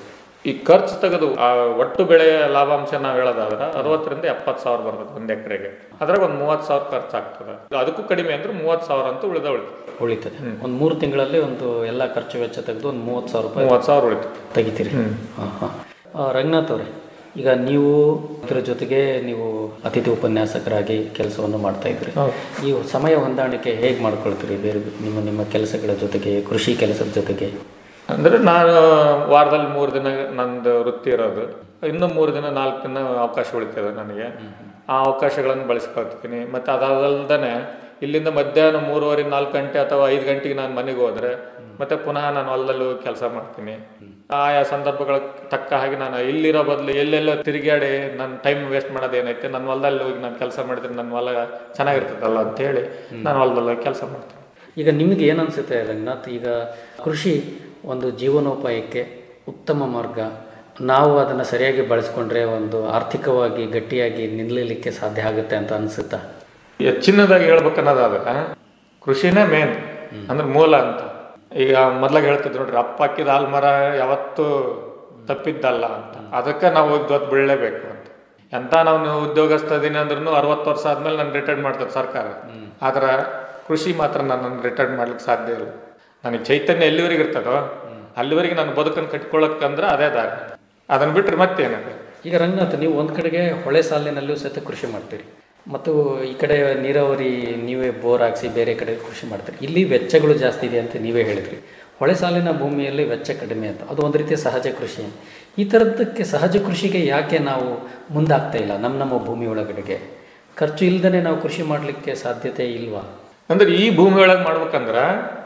ಈ ಖರ್ಚು ತೆಗೆದು ಆ ಒಟ್ಟು ಬೆಳೆಯ ಲಾಭಾಂಶ ನಾವು ಹೇಳೋದಾದ್ರೆ ಅರವತ್ತರಿಂದ ಎಪ್ಪತ್ತು ಸಾವಿರ ಬರ್ತದೆ ಒಂದು ಎಕರೆಗೆ ಅದ್ರಾಗ ಒಂದು ಮೂವತ್ತು ಸಾವಿರ ಖರ್ಚು ಆಗ್ತದೆ ಅದಕ್ಕೂ ಕಡಿಮೆ ಅಂದ್ರೆ ಮೂವತ್ತು ಸಾವಿರ ಅಂತೂ ಉಳಿದ ಉಳಿತು ಉಳಿತದೆ ಒಂದು ಮೂರು ತಿಂಗಳಲ್ಲಿ ಒಂದು ಎಲ್ಲ ಖರ್ಚು ವೆಚ್ಚ ತೆಗೆದು ಒಂದು ಮೂವತ್ತು ಸಾವಿರ ರೂಪಾಯಿ ಮೂವತ್ತು ಸಾವಿರ ಉಳಿತು ತೆಗಿತೀರಿ ಹಾಂ ಹಾಂ ರಂಗನಾಥ್ ಅವರೇ ಈಗ ನೀವು ಇದರ ಜೊತೆಗೆ ನೀವು ಅತಿಥಿ ಉಪನ್ಯಾಸಕರಾಗಿ ಕೆಲಸವನ್ನು ಮಾಡ್ತಾ ಇದ್ರಿ ಈ ಸಮಯ ಹೊಂದಾಣಿಕೆ ಹೇಗೆ ಮಾಡ್ಕೊಳ್ತೀರಿ ಬೇರೆ ನಿಮ್ಮ ನಿಮ್ಮ ಕೆಲಸಗಳ ಜೊತೆಗೆ ಕೃಷಿ ಕೆಲಸದ ಜೊತೆಗೆ ಅಂದ್ರೆ ನಾನು ವಾರದಲ್ಲಿ ಮೂರು ದಿನ ನಂದು ವೃತ್ತಿ ಇರೋದು ಇನ್ನು ಮೂರು ದಿನ ನಾಲ್ಕು ದಿನ ಅವಕಾಶ ಉಳಿತದೆ ನನಗೆ ಆ ಅವಕಾಶಗಳನ್ನು ಬಳಸ್ಕೊಳ್ತೀನಿ ಮತ್ತೆ ಅದಲ್ಲದೆ ಇಲ್ಲಿಂದ ಮಧ್ಯಾಹ್ನ ಮೂರುವರೆ ನಾಲ್ಕು ಗಂಟೆ ಅಥವಾ ಐದು ಗಂಟೆಗೆ ನಾನು ಮನೆಗೆ ಹೋದ್ರೆ ಮತ್ತೆ ಪುನಃ ನಾನು ಹೊಲದಲ್ಲಿ ಹೋಗಿ ಕೆಲಸ ಮಾಡ್ತೀನಿ ಆಯಾ ಸಂದರ್ಭಗಳ ತಕ್ಕ ಹಾಗೆ ನಾನು ಇಲ್ಲಿರೋ ಬದಲು ಎಲ್ಲೆಲ್ಲ ತಿರುಗಾಡಿ ನನ್ನ ಟೈಮ್ ವೇಸ್ಟ್ ಮಾಡೋದೇನೈತೆ ನನ್ನ ಹೊಲದಲ್ಲಿ ಹೋಗಿ ನಾನು ಕೆಲಸ ಮಾಡಿದ್ರೆ ನನ್ನ ಹೊಲ ಚೆನ್ನಾಗಿರ್ತದಲ್ಲ ಅಂತ ಹೇಳಿ ನಾನು ಹೊಲದಲ್ಲಿ ಹೋಗಿ ಕೆಲಸ ಮಾಡ್ತೀನಿ ಈಗ ನಿಮಗೆ ಏನು ಅನಿಸುತ್ತೆ ರಂಗನಾಥ್ ಈಗ ಕೃಷಿ ಒಂದು ಜೀವನೋಪಾಯಕ್ಕೆ ಉತ್ತಮ ಮಾರ್ಗ ನಾವು ಅದನ್ನು ಸರಿಯಾಗಿ ಬಳಸ್ಕೊಂಡ್ರೆ ಒಂದು ಆರ್ಥಿಕವಾಗಿ ಗಟ್ಟಿಯಾಗಿ ನಿಲ್ಲಲಿಕ್ಕೆ ಸಾಧ್ಯ ಆಗುತ್ತೆ ಅಂತ ಅನಿಸುತ್ತಾ ಹೆಚ್ಚಿನದಾಗಿ ಹೇಳ್ಬೇಕನ್ನೋದಾದ್ರೆ ಕೃಷಿನೇ ಮೇನ್ ಅಂದ್ರೆ ಮೂಲ ಅಂತ ಈಗ ಮೊದ್ಲಾಗ ಹೇಳ್ತಿದ್ರು ನೋಡ್ರಿ ಅಪ್ಪ ಹಾಕಿದ ಆಲ್ಮರ ಯಾವತ್ತೂ ತಪ್ಪಿದ್ದಲ್ಲ ಅಂತ ಅದಕ್ಕೆ ನಾವು ಹೋಗಿ ದೊತ್ತು ಬೀಳಲೇಬೇಕು ಅಂತ ಎಂತ ನಾವು ನೀವು ಉದ್ಯೋಗಸ್ಥ ಇದೀನಿ ಅಂದ್ರೂ ಅರವತ್ತು ವರ್ಷ ಆದ್ಮೇಲೆ ನಾನು ರಿಟೈರ್ಡ್ ಮಾಡ್ತದೆ ಸರ್ಕಾರ ಆದ್ರೆ ಕೃಷಿ ಮಾತ್ರ ನನ್ನನ್ನು ರಿಟೈರ್ಡ್ ಮಾಡ್ಲಿಕ್ಕೆ ಸಾಧ್ಯ ಇಲ್ಲ ನನಗೆ ಚೈತನ್ಯ ಎಲ್ಲಿವರೆಗೆ ಇರ್ತದೋ ಅಲ್ಲಿವರೆಗೆ ನಾನು ಬದುಕನ್ನು ಕಟ್ಕೊಳ್ಳೋಕ್ಕಂದ್ರೆ ಅದೇ ದಾರಿ ಅದನ್ನ ಬಿಟ್ರೆ ಮತ್ತೇನದು ಈಗ ರಂಗನಾಥ್ ನೀವು ಒಂದು ಕಡೆಗೆ ಹೊಳೆ ಸಾಲಿನಲ್ಲೂ ಸಹಿತ ಕೃಷಿ ಮಾಡ್ತೀರಿ ಮತ್ತು ಈ ಕಡೆ ನೀರಾವರಿ ನೀವೇ ಬೋರ್ ಹಾಕ್ಸಿ ಬೇರೆ ಕಡೆ ಕೃಷಿ ಮಾಡ್ತೀರಿ ಇಲ್ಲಿ ವೆಚ್ಚಗಳು ಜಾಸ್ತಿ ಇದೆ ಅಂತ ನೀವೇ ಹೇಳಿದ್ರಿ ಹೊಳೆ ಸಾಲಿನ ಭೂಮಿಯಲ್ಲಿ ವೆಚ್ಚ ಕಡಿಮೆ ಅಂತ ಅದು ಒಂದು ರೀತಿಯ ಸಹಜ ಕೃಷಿ ಈ ಥರದ್ದಕ್ಕೆ ಸಹಜ ಕೃಷಿಗೆ ಯಾಕೆ ನಾವು ಮುಂದಾಗ್ತಾ ಇಲ್ಲ ನಮ್ಮ ನಮ್ಮ ಭೂಮಿ ಒಳಗಡೆಗೆ ಖರ್ಚು ಇಲ್ಲದೇ ನಾವು ಕೃಷಿ ಮಾಡಲಿಕ್ಕೆ ಸಾಧ್ಯತೆ ಇಲ್ವಾ ಅಂದ್ರೆ ಈ ಭೂಮಿ ಒಳಗೆ ಮಾಡ್ಬೇಕಂದ್ರ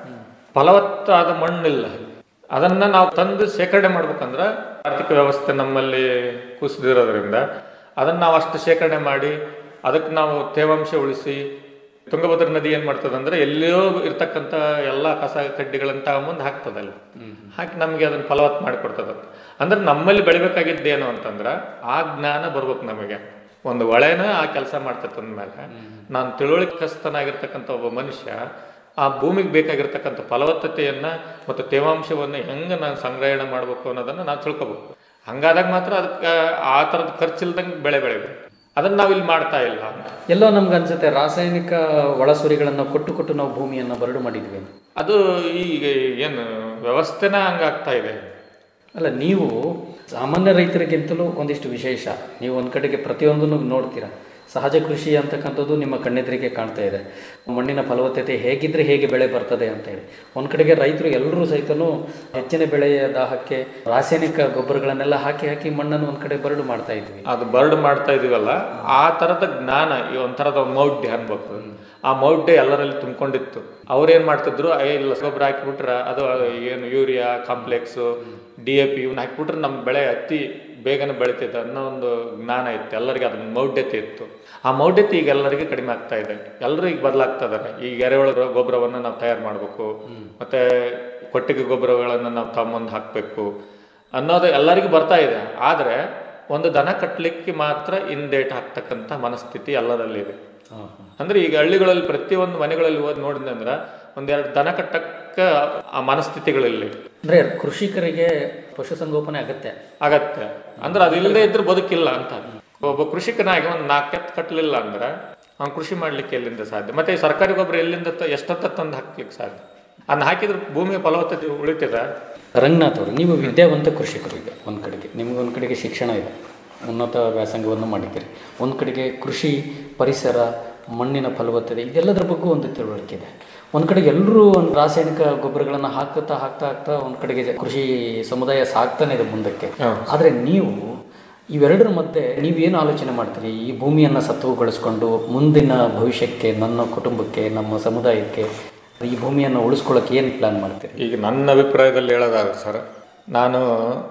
ಫಲವತ್ತಾದ ಮಣ್ಣಿಲ್ಲ ಅದನ್ನ ನಾವು ತಂದು ಶೇಖರಣೆ ಮಾಡ್ಬೇಕಂದ್ರ ಆರ್ಥಿಕ ವ್ಯವಸ್ಥೆ ನಮ್ಮಲ್ಲಿ ಕುಸಿದಿರೋದ್ರಿಂದ ಅದನ್ನ ನಾವು ಅಷ್ಟು ಶೇಖರಣೆ ಮಾಡಿ ಅದಕ್ಕೆ ನಾವು ತೇವಾಂಶ ಉಳಿಸಿ ತುಂಗಭದ್ರಾ ನದಿ ಏನ್ ಮಾಡ್ತದಂದ್ರೆ ಎಲ್ಲಿಯೋ ಇರ್ತಕ್ಕಂಥ ಎಲ್ಲ ಕಸ ಕಡ್ಡಿಗಳನ್ನ ತಗೊಂಬಂದು ಹಾಕ್ತದಲ್ಲ ಹಾಕಿ ನಮಗೆ ಅದನ್ನ ಫಲವತ್ ಮಾಡಿಕೊಡ್ತದ ಅಂದ್ರೆ ನಮ್ಮಲ್ಲಿ ಬೆಳಿಬೇಕಾಗಿದ್ದೇನು ಅಂತಂದ್ರ ಆ ಜ್ಞಾನ ಬರ್ಬೇಕು ನಮಗೆ ಒಂದು ಒಳೆನ ಆ ಕೆಲಸ ಮಾಡ್ತೈತೆ ಅಂದ್ಮೇಲೆ ನಾನು ತಿಳುವಳಿಕಸ್ತನಾಗಿರ್ತಕ್ಕಂಥ ಒಬ್ಬ ಮನುಷ್ಯ ಆ ಭೂಮಿಗೆ ಬೇಕಾಗಿರ್ತಕ್ಕಂಥ ಫಲವತ್ತತೆಯನ್ನ ಮತ್ತು ತೇವಾಂಶವನ್ನ ಹೆಂಗೆ ನಾನು ಸಂಗ್ರಹಣೆ ಮಾಡ್ಬೇಕು ಅನ್ನೋದನ್ನ ನಾವು ತಿಳ್ಕೊಬೇಕು ಹಂಗಾದಾಗ ಮಾತ್ರ ಅದಕ್ಕೆ ಆ ಥರದ ಖರ್ಚಿಲ್ದಂಗೆ ಬೆಳೆ ಬೆಳಿಬೇಕು ಅದನ್ನ ನಾವು ಇಲ್ಲಿ ಮಾಡ್ತಾ ಇಲ್ಲ ಎಲ್ಲೋ ನಮ್ಗೆ ಅನ್ಸುತ್ತೆ ರಾಸಾಯನಿಕ ಒಳಸುರಿಗಳನ್ನು ಕೊಟ್ಟು ಕೊಟ್ಟು ನಾವು ಭೂಮಿಯನ್ನು ಬರಡು ಮಾಡಿದ್ವಿ ಅದು ಈಗ ಏನು ವ್ಯವಸ್ಥೆನ ಹಂಗಾಗ್ತಾ ಇದೆ ಅಲ್ಲ ನೀವು ಸಾಮಾನ್ಯ ರೈತರಿಗಿಂತಲೂ ಒಂದಿಷ್ಟು ವಿಶೇಷ ನೀವು ಒಂದು ಕಡೆಗೆ ಪ್ರತಿಯೊಂದನ್ನು ನೋಡ್ತೀರಾ ಸಹಜ ಕೃಷಿ ಅಂತಕ್ಕಂಥದ್ದು ನಿಮ್ಮ ಕಣ್ಣೆದುರಿಗೆ ಕಾಣ್ತಾ ಇದೆ ಮಣ್ಣಿನ ಫಲವತ್ತತೆ ಹೇಗಿದ್ರೆ ಹೇಗೆ ಬೆಳೆ ಬರ್ತದೆ ಅಂತ ಹೇಳಿ ಒಂದು ಕಡೆಗೆ ರೈತರು ಎಲ್ಲರೂ ಸಹಿತನೂ ಹೆಚ್ಚಿನ ಬೆಳೆಯ ದಾಹಕ್ಕೆ ರಾಸಾಯನಿಕ ಗೊಬ್ಬರಗಳನ್ನೆಲ್ಲ ಹಾಕಿ ಹಾಕಿ ಮಣ್ಣನ್ನು ಒಂದು ಕಡೆ ಬರಡು ಮಾಡ್ತಾ ಇದ್ವಿ ಅದು ಬರ್ಡ್ ಮಾಡ್ತಾ ಇದೀವಲ್ಲ ಆ ತರದ ಜ್ಞಾನ ಈ ಒಂಥರದ ಮೌಢ್ಯ ಅನ್ಬೇಕು ಆ ಮೌಢ್ಯ ಎಲ್ಲರಲ್ಲಿ ತುಂಬಿಕೊಂಡಿತ್ತು ಅವ್ರೇನ್ ಮಾಡ್ತಿದ್ರು ಏ ಇಲ್ಲ ಗೊಬ್ಬರ ಹಾಕಿಬಿಟ್ರ ಅದು ಏನು urea complex D A P ಇವನ್ನ ಹಾಕಿಬಿಟ್ರೆ ನಮ್ಮ ಬೆಳೆ ಅತಿ ಬೇಗನೆ ಬೆಳಿತೈತೆ ಅನ್ನೋ ಒಂದು ಜ್ಞಾನ ಇತ್ತು ಎಲ್ಲರಿಗೆ ಅದನ್ನ ಮೌಢ್ಯತೆ ಇತ್ತು ಆ ಮೌಢ್ಯತೆ ಈಗ ಎಲ್ಲರಿಗೆ ಕಡಿಮೆ ಆಗ್ತಾ ಇದೆ ಎಲ್ಲರೂ ಈಗ ಬದಲಾಗ್ತಾ ಇದಾರೆ ಈಗ ಎರೆಹುಳ ಗೊಬ್ಬರವನ್ನು ನಾವು ತಯಾರು ಮಾಡಬೇಕು ಮತ್ತೆ ಕೊಟ್ಟಿಗೆ ಗೊಬ್ಬರಗಳನ್ನು ನಾವು ತಮ್ಮಂದು ಹಾಕಬೇಕು ಅನ್ನೋದು ಎಲ್ಲರಿಗೂ ಬರ್ತಾ ಇದೆ ಆದರೆ ಒಂದು ದನ ಕಟ್ಟಲಿಕ್ಕೆ ಮಾತ್ರ ಹಿಂದೇಟ್ ಹಾಕ್ತಕ್ಕಂಥ ಮನಸ್ಥಿತಿ ಎಲ್ಲರಲ್ಲಿದೆ ಅಂದ್ರೆ ಈಗ ಹಳ್ಳಿಗಳಲ್ಲಿ ಪ್ರತಿಯೊಂದು ಮನೆಗಳಲ್ಲಿ ಹೋದ್ ನೋಡಿದೆ ಅಂದ್ರೆ ಒಂದೆರಡು ದನ ಕಟ್ಟಕ್ಕ ಆ ಮನಸ್ಥಿತಿಗಳಿಲ್ಲ ಅಂದ್ರೆ ಕೃಷಿಕರಿಗೆ ಪಶುಸಂಗೋಪನೆ ಅಗತ್ಯ ಅಗತ್ಯ ಅಂದ್ರೆ ಅದಿಲ್ಲದೆ ಇದ್ರೆ ಬದುಕಿಲ್ಲ ಅಂತ ಒಬ್ಬ ಕೃಷಿಕನಾಗಿ ಒಂದು ನಾಲ್ಕು ಎತ್ತು ಕಟ್ಟಲಿಲ್ಲ ಅಂದ್ರೆ ಅವ್ನು ಕೃಷಿ ಮಾಡ್ಲಿಕ್ಕೆ ಎಲ್ಲಿಂದ ಸಾಧ್ಯ ಮತ್ತೆ ಈ ಸರ್ಕಾರಿ ಗೊಬ್ಬರ ಎಲ್ಲಿಂದ ತ- ಎಷ್ಟೊತ್ತ ತಂದು ಹಾಕ್ಲಿಕ್ಕೆ ಸಾಧ್ಯ ಅದನ್ನ ಹಾಕಿದ್ರೆ ಭೂಮಿಯ ಫಲವತ್ತತೆ ಉಳಿತದ ರಂಗನಾಥ್ ಅವರು ನೀವು ವಿದ್ಯಾವಂತ ಕೃಷಿಕರು ಈಗ ಒಂದು ಕಡೆಗೆ ನಿಮ್ಗೆ ಒಂದು ಕಡೆಗೆ ಶಿಕ್ಷಣ ಇದೆ ಉನ್ನತ ವ್ಯಾಸಂಗವನ್ನು ಮಾಡಿದ್ದೀರಿ ಒಂದು ಕಡೆಗೆ ಕೃಷಿ ಪರಿಸರ ಮಣ್ಣಿನ ಫಲವತ್ತತೆ ಇದೆಲ್ಲದರ ಬಗ್ಗೆ ಒಂದು ತಿಳುವಳಿಕೆ ಇದೆ ಒಂದು ಕಡೆಗೆ ಎಲ್ಲರೂ ಒಂದು ರಾಸಾಯನಿಕ ಗೊಬ್ಬರಗಳನ್ನು ಹಾಕ್ತಾ ಹಾಕ್ತಾ ಹಾಕ್ತಾ ಒಂದು ಕಡೆಗೆ ಕೃಷಿ ಸಮುದಾಯ ಸಾಕ್ತಾನೆ ಇದೆ ಮುಂದಕ್ಕೆ ಆದರೆ ನೀವು ಇವೆರಡರ ಮಧ್ಯೆ ನೀವೇನು ಆಲೋಚನೆ ಮಾಡ್ತೀರಿ ಈ ಭೂಮಿಯನ್ನು ಸತ್ವಗೊಳಿಸ್ಕೊಂಡು ಮುಂದಿನ ಭವಿಷ್ಯಕ್ಕೆ ನನ್ನ ಕುಟುಂಬಕ್ಕೆ ನಮ್ಮ ಸಮುದಾಯಕ್ಕೆ ಈ ಭೂಮಿಯನ್ನು ಉಳಿಸ್ಕೊಳ್ಳೋಕೆ ಏನು ಪ್ಲಾನ್ ಮಾಡ್ತೀರಿ ಈಗ ನನ್ನ ಅಭಿಪ್ರಾಯದಲ್ಲಿ ಹೇಳೋದಾದ್ರೆ ಸರ್ ನಾನು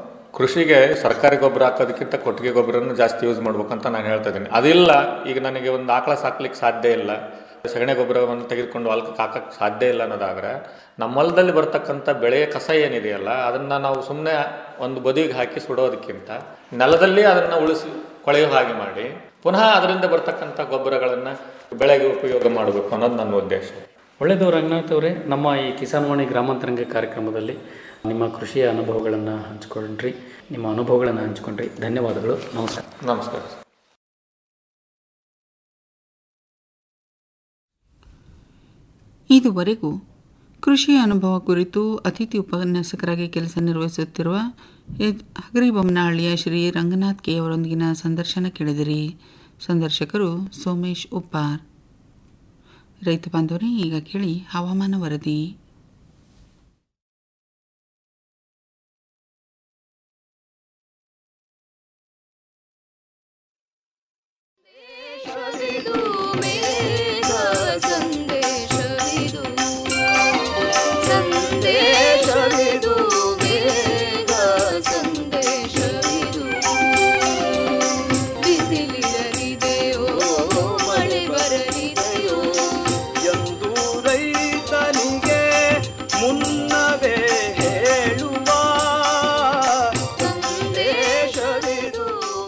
ಕೃಷಿಗೆ ಸರ್ಕಾರಿ ಗೊಬ್ಬರ ಹಾಕೋದಕ್ಕಿಂತ ಕೊಟ್ಟಿಗೆ ಗೊಬ್ಬರನ್ನು ಜಾಸ್ತಿ ಯೂಸ್ ಮಾಡ್ಬೇಕಂತ ನಾನು ಹೇಳ್ತಾ ಇದ್ದೀನಿ ಅದಿಲ್ಲ ಈಗ ನನಗೆ ಒಂದು ಆಕಳ ಸಾಕ್ಲಿಕ್ಕೆ ಸಾಧ್ಯ ಇಲ್ಲ ಸಗಣಿ ಗೊಬ್ಬರವನ್ನು ತೆಗೆದುಕೊಂಡು ಹೊಲಕ್ಕೆ ಹಾಕಕ್ಕೆ ಸಾಧ್ಯ ಇಲ್ಲ ಅನ್ನೋದಾದ್ರೆ ನಮ್ಮ ಹೊಲದಲ್ಲಿ ಬರ್ತಕ್ಕಂಥ ಬೆಳೆಯ ಕಸ ಏನಿದೆಯಲ್ಲ ಅದನ್ನ ನಾವು ಸುಮ್ಮನೆ ಒಂದು ಬದಿಗೆ ಹಾಕಿ ಸುಡೋದಕ್ಕಿಂತ ನೆಲದಲ್ಲಿ ಅದನ್ನ ಉಳಿಸಿ ಕೊಳೆಯೋ ಹಾಗೆ ಮಾಡಿ ಪುನಃ ಅದರಿಂದ ಬರ್ತಕ್ಕಂಥ ಗೊಬ್ಬರಗಳನ್ನು ಬೆಳೆಗೆ ಉಪಯೋಗ ಮಾಡಬೇಕು ಅನ್ನೋದು ನನ್ನ ಉದ್ದೇಶ ಒಳ್ಳೆಯದು ರಂಗನಾಥ್ ಅವರೇ ನಮ್ಮ ಈ ಕಿಸಾನ್ ವಾಣಿ ಗ್ರಾಮಾಂತರಂಗ ಕಾರ್ಯಕ್ರಮದಲ್ಲಿ ನಿಮ್ಮ ಕೃಷಿಯ ಅನುಭವಗಳನ್ನು ಹಂಚ್ಕೊಂಡ್ರಿ ನಿಮ್ಮ ಅನುಭವಗಳನ್ನು ಹಂಚ್ಕೊಂಡ್ರಿ ಧನ್ಯವಾದಗಳು ನಮಸ್ಕಾರ ನಮಸ್ಕಾರ ಇದುವರೆಗೂ ಕೃಷಿ ಅನುಭವ ಕುರಿತು ಅತಿಥಿ ಉಪನ್ಯಾಸಕರಾಗಿ ಕೆಲಸ ನಿರ್ವಹಿಸುತ್ತಿರುವ ಎದ್- ಹಗರಿಬೊಮ್ಮನಹಳ್ಳಿಯ ಶ್ರೀ ರಂಗನಾಥ್ ಕೆ ಅವರೊಂದಿಗಿನ ಸಂದರ್ಶನ ಕೇಳಿದಿರಿ ಸಂದರ್ಶಕರು ಸೋಮೇಶ್ ಉಪ್ಪಾರ್ ರೈತ ಬಾಂಧವರೇ ಈಗ ಕೇಳಿ ಹವಾಮಾನ ವರದಿ ಸಂದೇಶವಿದು ಸಂದೇಶವಿದು ಬೇಗ ಸಂದೇಶವಿದು ಬಿಸಿಲಿರಲಿದೆಯೋ ಮಳೆ ಬರಲಿದೆಯೋ ಎಂದು ರೈತನಿಗೆ ಮುನ್ನವೇ ಹೇಳುವ ಸಂದೇಶವಿದು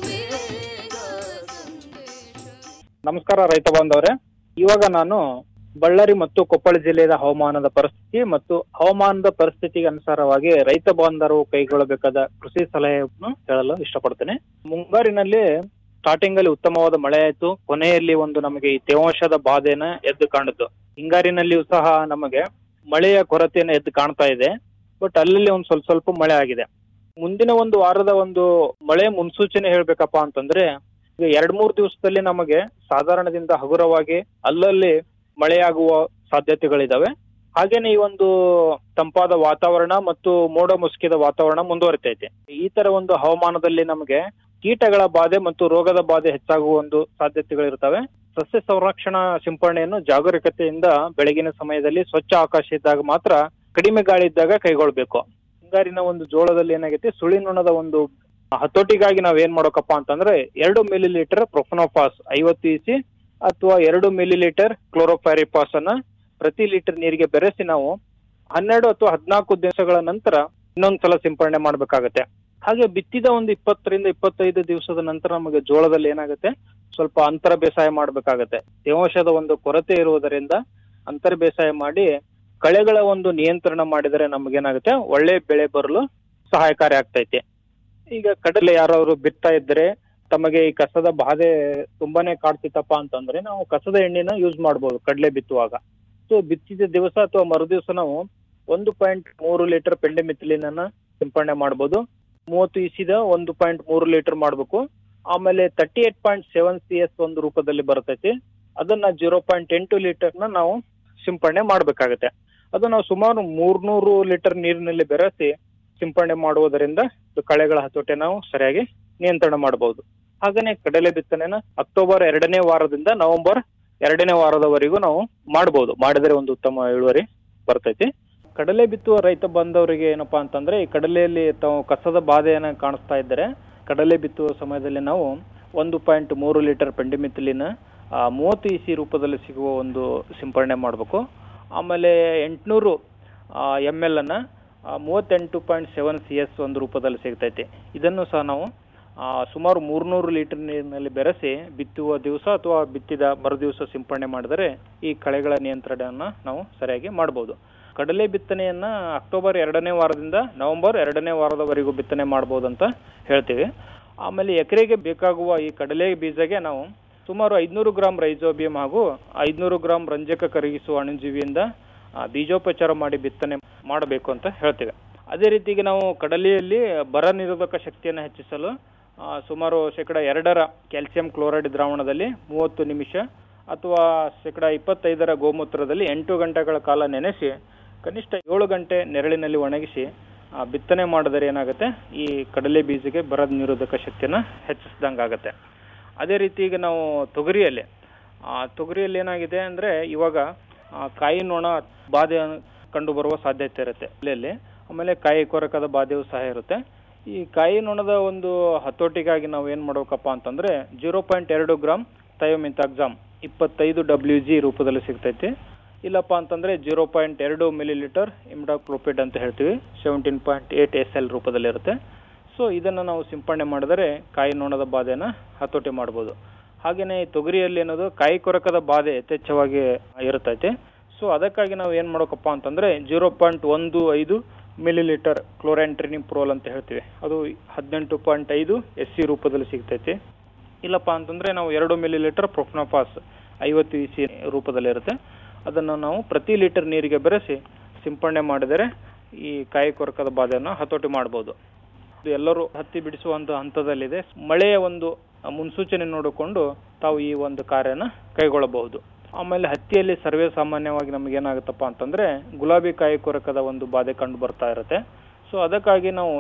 ನಮಸ್ಕಾರ ರೈತ ಬಾಂಧವರೇ ಇವಾಗ ನಾನು ಬಳ್ಳಾರಿ ಮತ್ತು ಕೊಪ್ಪಳ ಜಿಲ್ಲೆಯ ಹವಾಮಾನದ ಪರಿಸ್ಥಿತಿ ಮತ್ತು ಹವಾಮಾನದ ಪರಿಸ್ಥಿತಿಗೆ ಅನುಸಾರವಾಗಿ ರೈತ ಬಾಂಧವರು ಕೈಗೊಳ್ಳಬೇಕಾದ ಕೃಷಿ ಸಲಹೆಯನ್ನು ಹೇಳಲು ಇಷ್ಟಪಡ್ತೇನೆ ಮುಂಗಾರಿನಲ್ಲಿ ಸ್ಟಾರ್ಟಿಂಗ್ ಅಲ್ಲಿ ಉತ್ತಮವಾದ ಮಳೆ ಆಯ್ತು ಕೊನೆಯಲ್ಲಿ ಒಂದು ನಮಗೆ ಈ ತೇವಾಂಶದ ಬಾಧೆನ ಎದ್ದು ಕಾಣಿತು ಹಿಂಗಾರಿನಲ್ಲಿಯೂ ಸಹ ನಮಗೆ ಮಳೆಯ ಕೊರತೆಯನ್ನು ಎದ್ದು ಕಾಣ್ತಾ ಇದೆ ಬಟ್ ಅಲ್ಲಲ್ಲಿ ಒಂದು ಸ್ವಲ್ಪ ಸ್ವಲ್ಪ ಮಳೆ ಆಗಿದೆ ಮುಂದಿನ ಒಂದು ವಾರದ ಒಂದು ಮಳೆ ಮುನ್ಸೂಚನೆ ಹೇಳ್ಬೇಕಪ್ಪ ಅಂತಂದ್ರೆ ಈಗ ಎರಡ್ ಮೂರ್ ದಿವಸದಲ್ಲಿ ನಮಗೆ ಸಾಧಾರಣದಿಂದ ಹಗುರವಾಗಿ ಅಲ್ಲಲ್ಲಿ ಮಳೆಯಾಗುವ ಸಾಧ್ಯತೆಗಳಿದಾವೆ ಹಾಗೇನೆ ಈ ಒಂದು ತಂಪಾದ ವಾತಾವರಣ ಮತ್ತು ಮೋಡ ಮುಸುಕಿದ ವಾತಾವರಣ ಮುಂದುವರಿತೈತೆ ಈ ತರ ಒಂದು ಹವಾಮಾನದಲ್ಲಿ ನಮಗೆ ಕೀಟಗಳ ಬಾಧೆ ಮತ್ತು ರೋಗದ ಬಾಧೆ ಹೆಚ್ಚಾಗುವ ಒಂದು ಸಾಧ್ಯತೆಗಳಿರ್ತವೆ ಸಸ್ಯ ಸಂರಕ್ಷಣಾ ಸಿಂಪರಣೆಯನ್ನು ಜಾಗರೂಕತೆಯಿಂದ ಬೆಳಗಿನ ಸಮಯದಲ್ಲಿ ಸ್ವಚ್ಛ ಆಕಾಶ ಇದ್ದಾಗ ಮಾತ್ರ ಕಡಿಮೆ ಗಾಳಿ ಇದ್ದಾಗ ಕೈಗೊಳ್ಬೇಕು ಹಿಂಗಾರಿನ ಒಂದು ಜೋಳದಲ್ಲಿ ಏನಾಗೈತಿ ಸುಳಿನೊಣದ ಒಂದು ಹತೋಟಿಗಾಗಿ ನಾವ್ ಏನ್ ಮಾಡೋಕಪ್ಪ ಅಂತಂದ್ರೆ ಎರಡು ಮಿಲಿ ಲೀಟರ್ ಪ್ರೊಫನೋಫಾಸ್ ಐವತ್ತು ಇಸಿ ಅಥವಾ ಎರಡು ಮಿಲಿ ಲೀಟರ್ ಕ್ಲೋರೋಫ್ಯಾರಿಪಾಸ್ ಅನ್ನ ಪ್ರತಿ ಲೀಟರ್ ನೀರಿಗೆ ಬೆರೆಸಿ ನಾವು ಹನ್ನೆರಡು ಅಥವಾ ಹದಿನಾಲ್ಕು ದಿವಸಗಳ ನಂತರ ಇನ್ನೊಂದ್ಸಲ ಸಿಂಪರಣೆ ಮಾಡ್ಬೇಕಾಗತ್ತೆ ಹಾಗೆ ಬಿತ್ತಿದ ಒಂದು ಇಪ್ಪತ್ತರಿಂದ ಇಪ್ಪತ್ತೈದು ದಿವಸದ ನಂತರ ನಮಗೆ ಜೋಳದಲ್ಲಿ ಏನಾಗುತ್ತೆ ಸ್ವಲ್ಪ ಅಂತರ ಬೇಸಾಯ ಮಾಡ್ಬೇಕಾಗತ್ತೆ ತೇವಾಂಶದ ಒಂದು ಕೊರತೆ ಇರುವುದರಿಂದ ಅಂತರ ಬೇಸಾಯ ಮಾಡಿ ಕಳೆಗಳ ಒಂದು ನಿಯಂತ್ರಣ ಮಾಡಿದರೆ ನಮಗೇನಾಗುತ್ತೆ ಒಳ್ಳೆ ಬೆಳೆ ಬರಲು ಸಹಾಯಕಾರಿ ಆಗ್ತೈತೆ ಈಗ ಕಡಲೆ ಯಾರಾದ್ರು ಬಿತ್ತಾ ಇದ್ರೆ ತಮಗೆ ಈ ಕಸದ ಬಾಧೆ ತುಂಬಾನೇ ಕಾಡ್ತಿತ್ತಪ್ಪ ಅಂತಂದ್ರೆ ನಾವು ಕಸದ ಎಣ್ಣೆನ ಯೂಸ್ ಮಾಡ್ಬೋದು ಕಡಲೆ ಬಿತ್ತುವಾಗ ಸೊ ಬಿತ್ತಿದ ದಿವಸ ಅಥವಾ ಮರುದಿವಸ ನಾವು ಒಂದು ಪಾಯಿಂಟ್ ಮೂರು ಲೀಟರ್ ಪೆಂಡೆಮಿಥಿಲಿನ ಸಿಂಪರಣೆ ಮಾಡ್ಬೋದು ಮೂವತ್ತು ಇಸಿದ ಒಂದು ಪಾಯಿಂಟ್ ಮೂರು ಲೀಟರ್ ಮಾಡ್ಬೇಕು ಆಮೇಲೆ thirty eight point seven C S ಒಂದು ರೂಪದಲ್ಲಿ ಬರ್ತೈತಿ ಅದನ್ನ ಜೀರೋ ಪಾಯಿಂಟ್ ಎಂಟು ಲೀಟರ್ನ ನಾವು ಸಿಂಪರಣೆ ಮಾಡ್ಬೇಕಾಗತ್ತೆ ಅದು ನಾವು ಸುಮಾರು ಮೂರ್ನೂರು ಲೀಟರ್ ನೀರಿನಲ್ಲಿ ಬೆರೆಸಿ ಸಿಂಪರಣೆ ಮಾಡುವುದರಿಂದ ಇದು ಕಳೆಗಳ ಹತೋಟಿ ನಾವು ಸರಿಯಾಗಿ ನಿಯಂತ್ರಣ ಮಾಡಬಹುದು ಹಾಗೇನೆ ಕಡಲೆ ಬಿತ್ತನೆನ ಅಕ್ಟೋಬರ್ ಎರಡನೇ ವಾರದಿಂದ ನವೆಂಬರ್ ಎರಡನೇ ವಾರದವರೆಗೂ ನಾವು ಮಾಡಬಹುದು ಮಾಡಿದರೆ ಒಂದು ಉತ್ತಮ ಇಳುವರಿ ಬರ್ತೈತಿ ಕಡಲೆ ಬಿತ್ತುವ ರೈತ ಬಂದವರಿಗೆ ಏನಪ್ಪಾ ಅಂತಂದ್ರೆ ಈ ಕಡಲೆಯಲ್ಲಿ ತಾವು ಕಸದ ಬಾಧೆಯನ್ನ ಕಾಣಿಸ್ತಾ ಇದ್ದರೆ ಕಡಲೆ ಬಿತ್ತುವ ಸಮಯದಲ್ಲಿ ನಾವು ಒಂದು ಪಾಯಿಂಟ್ ಮೂರು ಲೀಟರ್ ಪೆಂಡಿಮಿಥಿಲಿನ ಮೂವತ್ತು ಇಸಿ ರೂಪದಲ್ಲಿ ಸಿಗುವ ಒಂದು ಸಿಂಪರಣೆ ಮಾಡಬೇಕು ಆಮೇಲೆ ಎಂಟುನೂರು ಎಮ್ ಎಲ್ ಅನ್ನ ಆ, ಮೂವತ್ತೆಂಟು ಪಾಯಿಂಟ್ ಸೆವೆನ್ ಸಿ ಎಸ್ ಒಂದು ರೂಪದಲ್ಲಿ ಸಿಗ್ತೈತಿ ಇದನ್ನು ಸಹ ನಾವು ಆ, ಸುಮಾರು ಮೂರ್ನೂರು ಲೀಟರ್ ನೀರಿನಲ್ಲಿ ಬೆರೆಸಿ ಬಿತ್ತುವ ದಿವಸ ಅಥವಾ ಬಿತ್ತಿದ ಮರುದಿವಸ ಸಿಂಪರಣೆ ಮಾಡಿದರೆ ಈ ಕಳೆಗಳ ನಿಯಂತ್ರಣವನ್ನು ನಾವು ಸರಿಯಾಗಿ ಮಾಡಬಹುದು ಕಡಲೆ ಬಿತ್ತನೆಯನ್ನ ಅಕ್ಟೋಬರ್ ಎರಡನೇ ವಾರದಿಂದ ನವೆಂಬರ್ ಎರಡನೇ ವಾರದವರೆಗೂ ಬಿತ್ತನೆ ಮಾಡಬಹುದು ಅಂತ ಹೇಳ್ತೀವಿ ಆಮೇಲೆ ಎಕರೆಗೆ ಬೇಕಾಗುವ ಈ ಕಡಲೆ ಬೀಜಗೆ ನಾವು ಸುಮಾರು ಐದ್ನೂರು ಗ್ರಾಂ ರೈಜೋಬಿಯಂ ಹಾಗೂ ಐದ್ನೂರು ಗ್ರಾಂ ರಂಜಕ ಕರಗಿಸುವ ಅಣುಜೀವಿಯಿಂದ ಆ, ಬೀಜೋಪಚಾರ ಮಾಡಿ ಬಿತ್ತನೆ ಮಾಡಬೇಕು ಅಂತ ಹೇಳ್ತೇವೆ ಅದೇ ರೀತಿಗೆ ನಾವು ಕಡಲೆಯಲ್ಲಿ ಬರ ನಿರೋಧಕ ಶಕ್ತಿಯನ್ನು ಹೆಚ್ಚಿಸಲು ಆ, ಸುಮಾರು ಶೇಕಡ ಎರಡರ ಕ್ಯಾಲ್ಸಿಯಂ ಕ್ಲೋರೈಡ್ ದ್ರಾವಣದಲ್ಲಿ ಮೂವತ್ತು ನಿಮಿಷ ಅಥವಾ ಶೇಕಡ ಇಪ್ಪತ್ತೈದರ ಗೋಮೂತ್ರದಲ್ಲಿ ಎಂಟು ಗಂಟೆಗಳ ಕಾಲ ನೆನೆಸಿ ಕನಿಷ್ಠ ಏಳು ಗಂಟೆ ನೆರಳಿನಲ್ಲಿ ಒಣಗಿಸಿ ಆ, ಬಿತ್ತನೆ ಮಾಡಿದರೆ ಏನಾಗುತ್ತೆ ಈ ಕಡಲೆ ಬೀಜಕ್ಕೆ ಬರ ನಿರೋಧಕ ಶಕ್ತಿಯನ್ನು ಹೆಚ್ಚಿಸಿದಂಗಾಗತ್ತೆ ಅದೇ ರೀತಿ ಈಗ ನಾವು ತೊಗರಿಯಲ್ಲಿ ಆ, ತೊಗರಿಯಲ್ಲಿ ಏನಾಗಿದೆ ಅಂದ್ರೆ ಇವಾಗ ಆ, ಕಾಯಿ ನೊಣ ಬಾಧೆ ಕಂಡು ಬರುವ ಸಾಧ್ಯತೆ ಇರುತ್ತೆ ಎಲೆಯಲ್ಲಿ ಆಮೇಲೆ ಕಾಯಿ ಕೊರಕದ ಬಾಧೆಯೂ ಸಹ ಇರುತ್ತೆ ಈ ಕಾಯಿ ನೊಣದ ಒಂದು ಹತೋಟಿಗಾಗಿ ನಾವು ಏನ್ ಮಾಡ್ಬೇಕಪ್ಪ ಅಂತಂದ್ರೆ ಜೀರೋ ಪಾಯಿಂಟ್ ಎರಡು ಗ್ರಾಮ್ ಥಯೋಮಿತಾಕ್ಸಾಮ್ ಇಪ್ಪತ್ತೈದು ಡಬ್ಲ್ಯೂ ಜಿ ರೂಪದಲ್ಲಿ ಸಿಗ್ತೈತಿ ಇಲ್ಲಪ್ಪ ಅಂತಂದ್ರೆ ಜೀರೋ ಪಾಯಿಂಟ್ ಎರಡು ಮಿಲಿ ಲೀಟರ್ ಇಮ್ಡಾಕ್ಲೋಪಿಡ್ ಅಂತ ಹೇಳ್ತೀವಿ seventeen point eight S L ರೂಪದಲ್ಲಿರುತ್ತೆ ಸೊ ಇದನ್ನು ನಾವು ಸಿಂಪಡಣೆ ಮಾಡಿದರೆ ಕಾಯಿ ನೊಣದ ಬಾಧೆನ ಹತೋಟಿ ಮಾಡ್ಬೋದು ಹಾಗೇನೆ ಈ ತೊಗರಿಯಲ್ಲಿ ಏನದು ಕಾಯಿ ಕೊರಕದ ಬಾಧೆ ಯಥೇಚ್ಛವಾಗಿ ಇರುತ್ತೈತೆ ಸೊ ಅದಕ್ಕಾಗಿ ನಾವು ಏನ್ ಮಾಡ್ಬೇಕಪ್ಪ ಅಂತಂದ್ರೆ ಜೀರೋ ಪಾಯಿಂಟ್ ಒಂದು ಐದು ಮಿಲಿಲೀಟರ್ ಕ್ಲೋರಾಂಟ್ರಿನಿಮ್ ಪ್ರೋಲ್ ಅಂತ ಹೇಳ್ತೀವಿ ಅದು ಹದಿನೆಂಟು ಪಾಯಿಂಟ್ ಐದು ಎಸ್ ಸಿ ರೂಪದಲ್ಲಿ ಸಿಗ್ತೈತಿ ಇಲ್ಲಪ್ಪ ಅಂತಂದ್ರೆ ನಾವು ಎರಡು ಮಿಲಿಲೀಟರ್ ಪ್ರೊಫ್ನೋಫಾಸ್ ಐವತ್ತು ಇ ಸಿ ರೂಪದಲ್ಲಿರುತ್ತೆ ಅದನ್ನು ನಾವು ಪ್ರತಿ ಲೀಟರ್ ನೀರಿಗೆ ಬೆರೆಸಿ ಸಿಂಪಡಣೆ ಮಾಡಿದರೆ ಈ ಕಾಯಿ ಕೊರಕದ ಬಾಧೆಯನ್ನು ಹತೋಟಿ ಮಾಡಬಹುದು ಇದು ಎಲ್ಲರೂ ಹತ್ತಿ ಬಿಡಿಸುವಂತ ಹಂತದಲ್ಲಿದೆ ಮಳೆಯ ಒಂದು ಮುನ್ಸೂಚನೆ ನೋಡಿಕೊಂಡು ತಾವು ಈ ಒಂದು ಕಾರ್ಯನ ಕೈಗೊಳ್ಳಬಹುದು ಆಮೇಲೆ ಹತ್ತಿಯಲ್ಲಿ ಸರ್ವೇ ಸಾಮಾನ್ಯವಾಗಿ ನಮ್ಗೆ ಏನಾಗುತ್ತಪ್ಪ ಅಂತಂದ್ರೆ ಗುಲಾಬಿ ಕಾಯಿ ಕೊರಕದ ಒಂದು ಬಾಧೆ ಕಂಡು ಬರ್ತಾ ಇರುತ್ತೆ ಸೊ ಅದಕ್ಕಾಗಿ ನಾವು